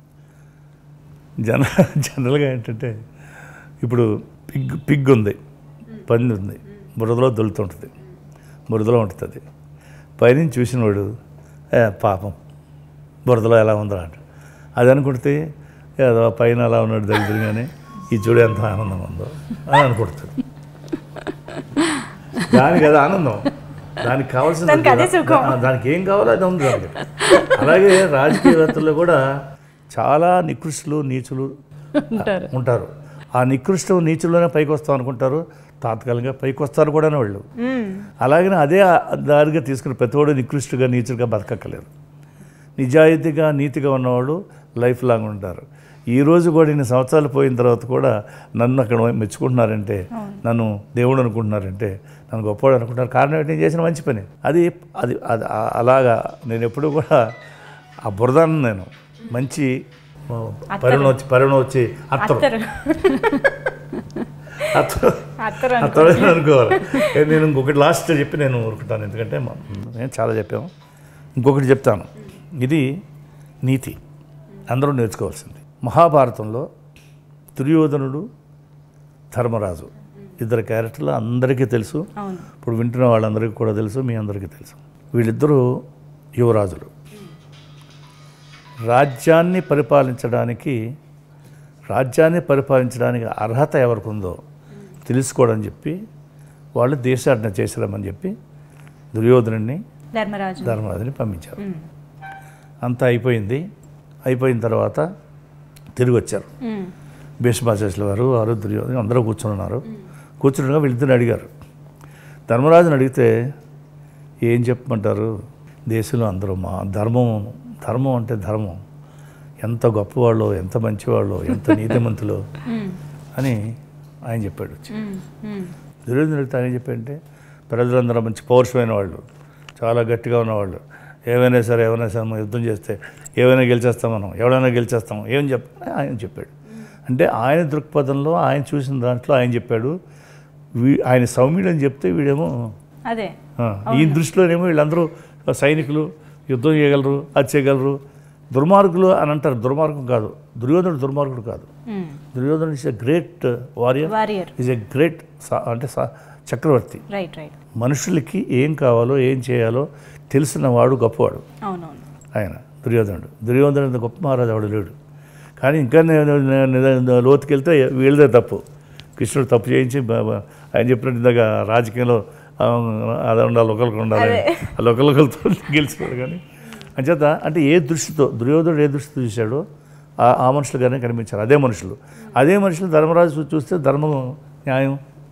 జన జనరల్గా ఏంటంటే ఇప్పుడు పిగ్ పిగ్ ఉంది పంది ఉంది బురదలో దొలుతుంటుంది బురదలో ఉంటుంది పైనుంచి చూసినవాడు ఏ పాపం బురదలో ఎలా ఉందో అంట అది అనుకుంటే ఏదో పైన అలా ఉన్నాడు దరిద్రంగానే ఈ చూడు ఎంత ఆనందంగా ఉందో అని అనుకుంటాడు దానికి అది ఆనందం దానికి కావాల్సిన దానికి అదే సుఖం. దానికి ఏం కావాలో అది ఉంది దానికి అలాగే రాజకీయవేత్తల్లో కూడా చాలా నికృష్టులు నీచులు ఉంటారు ఉంటారు ఆ నికృష్టం నీచుల్లోనే పైకి వస్తాం అనుకుంటారు తాత్కాలికంగా పైకి వస్తారు కూడా వాళ్ళు మ్మ్. అలాగనే అదే దారిగా తీసుకుని ప్రతివాడు నికృష్టుగా నీచులుగా బతకక్కలేరు నిజాయితీగా నీతిగా ఉన్నవాళ్ళు లైఫ్ లాంగ్ ఉంటారు ఈ రోజు కూడా ఇన్ని సంవత్సరాలు పోయిన తర్వాత కూడా నన్ను అక్కడ మెచ్చుకుంటున్నారంటే నన్ను దేవుడు అనుకుంటున్నారంటే నన్ను గొప్పవాడు అనుకుంటున్నారు కారణం ఏంటి నేను చేసిన మంచి పని అది అది అది ఆ- అలాగా నేను ఎప్పుడు కూడా ఆ బురదాన్ని నేను మంచి పరిణం వచ్చి పరిణం వచ్చి అత్తరు అత్తరు అత్తరు అత్తరు అను- అత్తరు అనుకోవాలి ఏ, నేను ఇంకొకటి లాస్ట్ చెప్పి నేను ఊరుకుంటాను ఎందుకంటే మ- నేను చాలా చెప్పాము ఇంకొకటి చెప్తాను ఇది నీతి అందరూ నేర్చుకోవాల్సింది మహాభారతంలో దుర్యోధనుడు ధర్మరాజు ఇద్దరు క్యారెక్టర్లు అందరికీ తెలుసు అవును ఇప్పుడు వింటున్న వాళ్ళందరికీ కూడా తెలుసు మీ అందరికీ తెలుసు వీళ్ళిద్దరూ యువరాజులు రాజ్యాన్ని పరిపాలించడానికి రాజ్యాన్ని పరిపాలించడానికి అర్హత ఎవరికి ఉందో తెలుసుకోవడం చెప్పి వాళ్ళు దేశాటన చేసిరమని చెప్పి దుర్యోధనుడిని ధర్మరాజు ధర్మరాజుని పంపించారు మ్మ్. అంతా అయిపోయింది అయిపోయిన తర్వాత తిరిగి వచ్చారు మ్మ్. భీష్మాచార్యుల వారు వారు దుర్యోధన అందరూ కూర్చుని ఉన్నారు కూర్చుండగా వీళ్ళిద్దరిని అడిగారు ధర్మరాజుని అడిగితే ఏం చెప్పమంటారు దేశంలో అందరూ మా ధర్మం ధర్మం అంటే ధర్మం ఎంత గొప్పవాళ్ళు ఎంత మంచివాళ్ళు ఎంత నీతిమంతులు మ్మ్. అని ఆయన చెప్పాడు వచ్చి మ్మ్. మ్మ్. దుర్యోధనుడు అడిగితే ఆయన చెప్పంటే ప్రజలందరూ మంచి పౌరుషమైన వాళ్ళు చాలా గట్టిగా ఉన్నవాళ్ళు ఏమైనా సరే ఏమైనా సరే మనం యుద్ధం చేస్తే ఏమైనా గెలిచేస్తాం మనం ఎవరైనా గెలిచేస్తాం ఏం చెప్ ఆయన చెప్పాడు అంటే ఆయన దృక్పథంలో ఆయన చూసిన దాంట్లో ఆయన చెప్పాడు వీ ఆయన సౌమ్యుడు అని చెప్తే వీడేమో అదే ఆ, ఈ దృష్టిలోనేమో వీళ్ళందరూ సైనికులు యుద్ధం చేయగలరు అది చేయగలరు దుర్మార్గులు అని అంటారు దుర్మార్గం కాదు దుర్యోధనుడు దుర్మార్గుడు కాదు మ్మ్. దుర్యోధనుడు is a great warrior warrior is a great అంటే సా- చక్రవర్తి రైట్ రైట్ మనుషులకి ఏం కావాలో ఏం చేయాలో తెలిసిన వాడు గొప్పవాడు అవునవును ఆయన దుర్యోధనుడు దుర్యోధనుడు గొప్ప మహారాజు వాడు లేడు కానీ ఇంకా నేను నేను లోతుకెళ్తే వీళ్ళదే తప్పు కృష్ణుడు తప్పు చేయించి బ- బ- ఆయన చెప్పినట్టు ఇందాక రాజకీయంలో ఆ, అదే ఉండాలి ఒకరికి ఉండాలి వాళ్ళు ఒకరికొకరితో గెలిచిపోయారు కానీ అంచేత అంటే ఏ దృష్టితో దుర్యోధనుడు ఏ దృష్టితో చూశాడో ఆ ఆ మనుషులుగానే కనిపించారు అదే మనుషులు అదే మనుషులు ధర్మరాజు చూ- చూస్తే ధర్మం న్యాయం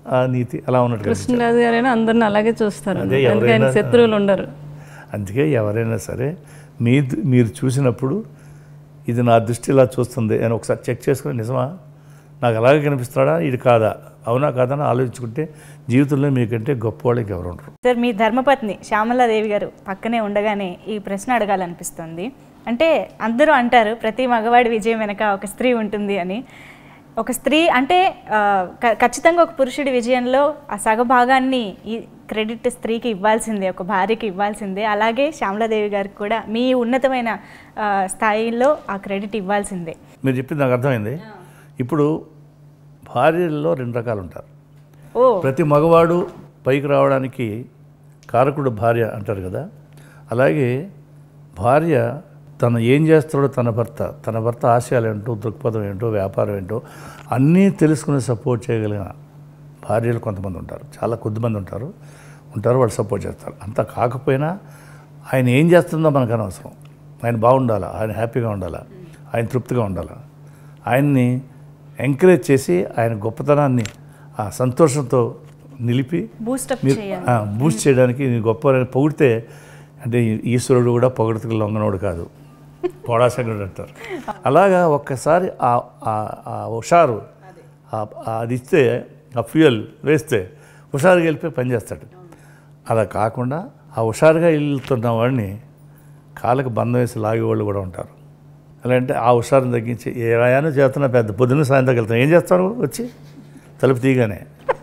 ఆ నీతి అలా ఉన్నట్టు కనిపించారు. కృష్ణరాజు గారైనా అందరిని అలాగే చూస్తారు అదే అందుకే ఎవరైనా- ఆయనకి శత్రువులు ఉండరు అందుకే ఎవరైనా సరే మీ మీరు చూసినప్పుడు ఇది నా దృష్టి ఇలా చూస్తుంది అని ఒకసారి చెక్ చేసుకుని నిజమా నాకు అలాగే కనిపిస్తాడా ఇది కాదా అవునా కాదా అని ఆలోచించుకుంటే జీవితంలో మీకంటే గొప్ప వాళ్ళకి ఎవరు ఉండరు సార్ మీ ధర్మపత్ని శ్యామలాదేవి గారు పక్కనే ఉండగానే ఈ ప్రశ్న అడగాలనిపిస్తుంది అంటే అందరూ అంటారు ప్రతి మగవాడి విజయం వెనక ఒక స్త్రీ ఉంటుంది అని ఒక స్త్రీ అంటే ఆ, క- ఖచ్చితంగా ఒక పురుషుడి విజయంలో ఆ సగభాగాన్ని ఈ క్రెడిట్ స్త్రీకి ఇవ్వాల్సిందే ఒక భార్యకి ఇవ్వాల్సిందే అలాగే శ్యామలాదేవి గారికి కూడా మీ ఉన్నతమైన ఆ, స్థాయిలో ఆ క్రెడిట్ ఇవ్వాల్సిందే మీరు చెప్పింది నాకు అర్థమైంది ఇప్పుడు భార్యల్లో రెండు రకాలు ఉంటారు ఓ ప్రతి మగవాడు పైకి రావడానికి కారకుడు భార్య అంటారు కదా అలాగే భార్య తను ఏం చేస్తాడో తన భర్త తన భర్త ఆశయాలు ఏంటో దృక్పథం ఏంటో వ్యాపారం ఏంటో అన్నీ తెలుసుకుని సపోర్ట్ చేయగలిగిన భార్యలు కొంతమంది ఉంటారు చాలా కొద్దిమంది ఉంటారు ఉంటారు వాళ్ళు సపోర్ట్ చేస్తారు అంత కాకపోయినా ఆయన ఏం చేస్తుందో మనకు అనవసరం ఆయన బాగుండాలా ఆయన హ్యాపీగా ఉండాలా ఆయన తృప్తిగా ఉండాలా ఆయన్ని ఎంకరేజ్ చేసి ఆయన గొప్పతనాన్ని ఆ సంతోషంతో నిలిపి బూస్టప్ మీరు చేయాలి ఆ, బూస్ట్ చేయడానికి నీ గొప్ప పొగిడితే అంటే ఈశ్వరుడు కూడా పొగడతకు లొంగనోడు కాదు పొడాశంకుడు అంటారు అలాగా ఒక్కసారి ఆ ఆ- ఆ హుషారు ఆ- ఆ అది ఇస్తే ఆ ఫ్యూయల్ వేస్తే హుషారుగా వెళ్ళిపోయి పనిచేస్తాడు అలా కాకుండా ఆ హుషారుగా వెళ్తున్న వాడిని కాళ్ళకి బంధం వేసి లాగేవాళ్ళు కూడా ఉంటారు ఎలా అంటే ఆ హుషారుని తగ్గించి ఏ వయానో చేస్తున్నా పెద్ద పొద్దున్న సాయంత్రం వెళ్తాను ఏం చేస్తారు వచ్చి తలుపు తీయగానే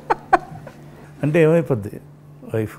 అంటే ఏమైపోద్ది వైఫ్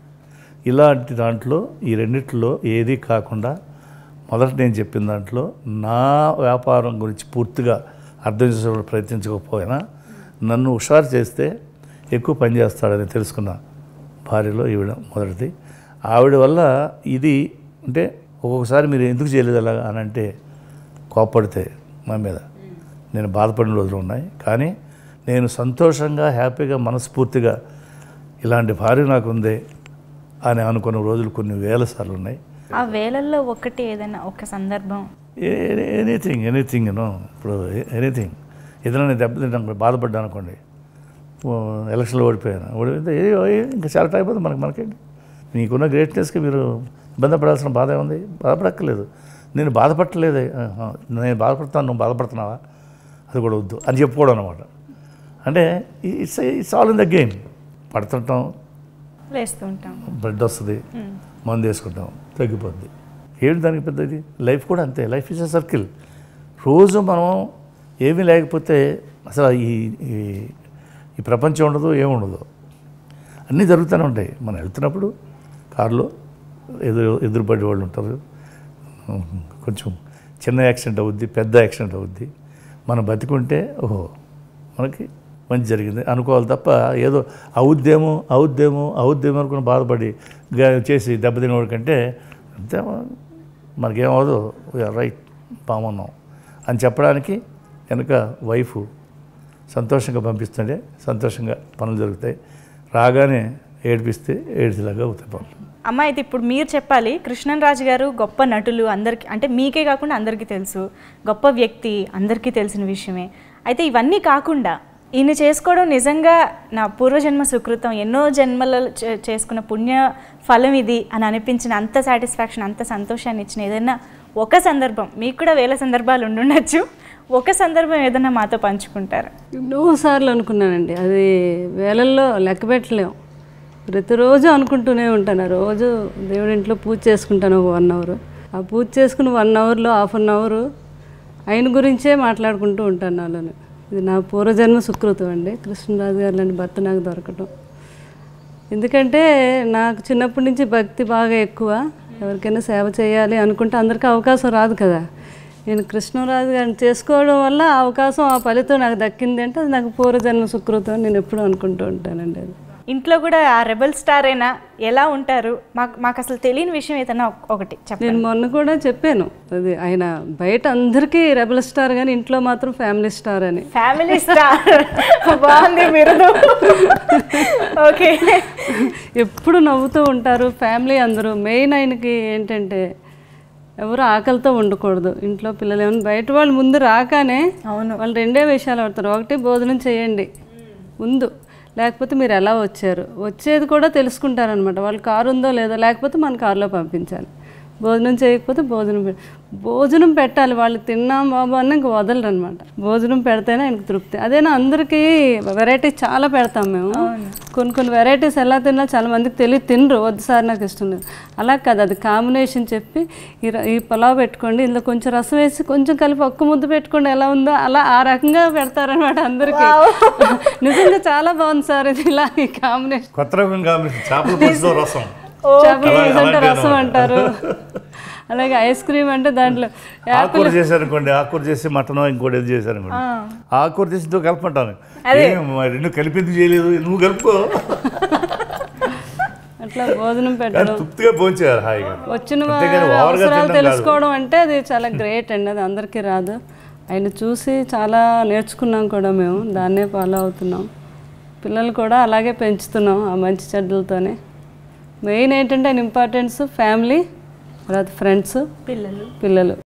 ఇలాంటి దాంట్లో ఈ రెండిట్లో ఏది కాకుండా మొదట నేను చెప్పిన దాంట్లో నా వ్యాపారం గురించి పూర్తిగా అర్థం చేసుకోవడం ప్రయత్నించకపోయినా నన్ను హుషారు చేస్తే ఎక్కువ పని చేస్తాడని తెలుసుకున్న భార్యలో ఈవిడ మొదటిది ఆవిడ వల్ల ఇది అంటే ఒక్కొక్కసారి మీరు ఎందుకు చేయలేదు అలా అని అంటే కోప్పడితే మా మీద నేను బాధపడిన రోజులు ఉన్నాయి కానీ నేను సంతోషంగా హ్యాపీగా మనస్ఫూర్తిగా ఇలాంటి భార్య నాకు ఉంది అని అనుకున్న రోజులు కొన్ని వేల సార్లు ఉన్నాయి ఆ వేలల్లో ఒకటి ఏదైనా ఒక సందర్భం ఎనీథింగ్ ఎనీథింగ్ యూనో ఇప్పుడు ఎనీథింగ్ ఏదైనా నేను దెబ్బతింటాను బాధపడ్డాను అనుకోండి ఓ, ఎలక్షన్లో ఓడిపోయాను ఓడిపోతే ఏ ఏ, ఇంకా చాలా టైం అవుతుంది మనకి మనకేంటి మీకున్న గ్రేట్నెస్కి మీరు ఇబ్బంది పడాల్సిన బాధ ఏముంది బాధపడక్కర్లేదు నేను బాధపడలేదు నేను బాధపడతాను నువ్వు బాధపడుతున్నావా అది కూడా వద్దు అని చెప్పుకోవడం అనమాట అంటే it's it's all in the game పడుతుంటాం వేస్తూ ఉంటాం బ్లడ్ వస్తుంది మందు వేసుకుంటాం తగ్గిపోద్ది ఏంటి దానికి పెద్దది లైఫ్ కూడా అంతే లైఫ్ ఇస్ అ సర్కిల్ రోజు మనం ఏమీ లేకపోతే అసలు ఈ ఈ- ఈ ప్రపంచం ఉండదు ఏముండదు అన్నీ జరుగుతూనే ఉంటాయి మనం వెళ్తున్నప్పుడు కారులో ఎదురు ఎదురుపడే వాళ్ళు ఉంటారు కొంచెం చిన్న యాక్సిడెంట్ అవుద్ది పెద్ద యాక్సిడెంట్ అవుద్ది మనం బతికుంటే ఓహో మనకి మంచి జరిగింది అనుకోవాలి తప్ప ఏదో అవుద్దేమో అవుద్దేమో అవుద్దేమో అనుకుని బాధపడి గా- చేసి దెబ్బతినవాడి కంటే అంతే మనకేమవదు రైట్ బాగున్నాం అని చెప్పడానికి వెనక వైఫ్ సంతోషంగా పంపిస్తుంటే సంతోషంగా పనులు జరుగుతాయి రాగానే ఏడిపిస్తే ఏడిచిలాగా అవుతాయి పనులు అమ్మ అయితే ఇప్పుడు మీరు చెప్పాలి కృష్ణన్ రాజు గారు గొప్ప నటులు అందరికీ అంటే మీకే కాకుండా అందరికీ తెలుసు గొప్ప వ్యక్తి అందరికీ తెలిసిన విషయమే అయితే ఇవన్నీ కాకుండా ఈయన చేసుకోవడం నిజంగా నా పూర్వజన్మ సుకృతం ఎన్నో జన్మలలో చే- చేసుకున్న పుణ్య ఫలం ఇది అని అనిపించిన అంత సాటిస్ఫాక్షన్ అంత సంతోషాన్ని ఇచ్చిన ఏదైనా ఒక సందర్భం మీకు కూడా వేల సందర్భాలు ఉండుండొచ్చు ఒక సందర్భం ఏదైనా మాతో పంచుకుంటారా ఎన్నోసార్లు అనుకున్నానండి అది వేలల్లో లెక్క పెట్టలేం ప్రతిరోజు అనుకుంటూనే ఉంటాను ఆ రోజు దేవుడి ఇంట్లో పూజ చేసుకుంటాను ఒక వన్ అవర్ ఆ పూజ చేసుకుని వన్ అవర్లో హాఫ్ అన్ అవర్ ఆయన గురించే మాట్లాడుకుంటూ ఉంటాను నాలోనే ఇది నా పూర్వజన్మ సుకృతం అండి కృష్ణరాజు గారు లాంటి భర్త నాకు దొరకటం ఎందుకంటే నాకు చిన్నప్పటి నుంచి భక్తి బాగా ఎక్కువ ఎవరికైనా సేవ చేయాలి అనుకుంటే అందరికీ అవకాశం రాదు కదా నేను కృష్ణరాజు గారిని చేసుకోవడం వల్ల ఆ అవకాశం ఆ ఫలితం నాకు దక్కింది అంటే అది నాకు పూర్వజన్మ సుకృతం అని నేను ఎప్పుడూ అనుకుంటూ ఉంటానండి అది ఇంట్లో కూడా ఆ రెబల్ స్టార్ అయినా ఎలా ఉంటారు మాకు మాకు అసలు తెలియని విషయం ఏదైనా ఒక- ఒకటి చెప్పండి నేను మొన్న కూడా చెప్పాను అది ఆయన బయట అందరికీ రెబల్ స్టార్ కానీ ఇంట్లో మాత్రం ఫ్యామిలీ స్టార్ అని ఫ్యామిలీ స్టార్ బాగుంది బిరుదు ఓకే ఎప్పుడు నవ్వుతూ ఉంటారు ఫ్యామిలీ అందరూ మెయిన్ ఆయనకి ఏంటంటే ఎవరు ఆకలితో ఉండకూడదు ఇంట్లో పిల్లలు ఏమైనా బయట వాళ్ళు ముందు రాగానే అవును వాళ్ళు రెండే విషయాలు ఆడతారు ఒకటి భోజనం చేయండి ముందు లేకపోతే మీరు ఎలా వచ్చారు వచ్చేది కూడా తెలుసుకుంటారనమాట వాళ్ళు కారు ఉందో లేదో లేకపోతే మన కారులో పంపించాలి భోజనం చేయకపోతే భోజనం పె భోజనం పెట్టాలి వాళ్ళు తిన్నాం బాబు అన్న ఇంక వదలరు అనమాట భోజనం పెడితేనే ఆయనకు తృప్తి అదేనా అందరికీ వెరైటీస్ చాలా పెడతాం మేము కొన్ని కొన్ని వెరైటీస్ ఎలా తిన్నా చాలా మందికి తెలియదు తినరు వద్దు సార్ నాకు ఇష్టం లేదు అలా కాదు అది కాంబినేషన్ చెప్పి ఈ ర- ఈ పలావ్ పెట్టుకోండి ఇందులో కొంచెం రసం వేసి కొంచెం కలిపి ఒక్క ముద్ద పెట్టుకోండి ఎలా ఉందో అలా ఆ రకంగా పెడతారనమాట అందరికీ నిజంగా చాలా బాగుంది సార్ ఇది ఇలా ఈ కాంబినేషన్ కొత్త రకం కాంబినేషన్ చేపల పులుసుతో రసం చేపల అలాగే- పులుసు అంటే అలాగే రసం అన్నమాట. అంటారు అలాగే ఐస్ క్రీమ్ అంటే దాంట్లో ఆకుకూర చేశారనుకోండి ఆకుకూర చేసి మటన్ ఇంకోటి ఏది చేశారనుకోండి ఆకుకూర చేసి ఇంతో కలపంటాను ఏం మరి రెండు కలిపి ఎందుకు చేయలేదు నువ్వు కలుపుకో అట్లా భోజనం కానీ పెట్టడం తృప్తిగా భోంచేయాలి హాయిగా వచ్చిన అంతేగాని వారి ఓవర్గా అవసరాలు తినడం కాదు. తెలుసుకోవడం అంటే అది చాలా గ్రేట్ అండి అది అందరికీ రాదు ఆయన చూసి చాలా నేర్చుకున్నాం కూడా మేము దాన్నే ఫాలో అవుతున్నాం పిల్లలు కూడా అలాగే పెంచుతున్నాం ఆ మంచి చెడ్డలతోనే మెయిన్ ఏంటంటే ఆయన ఇంపార్టెన్స్ ఫ్యామిలీ తర్వాత ఫ్రెండ్స్ పిల్లలు పిల్లలు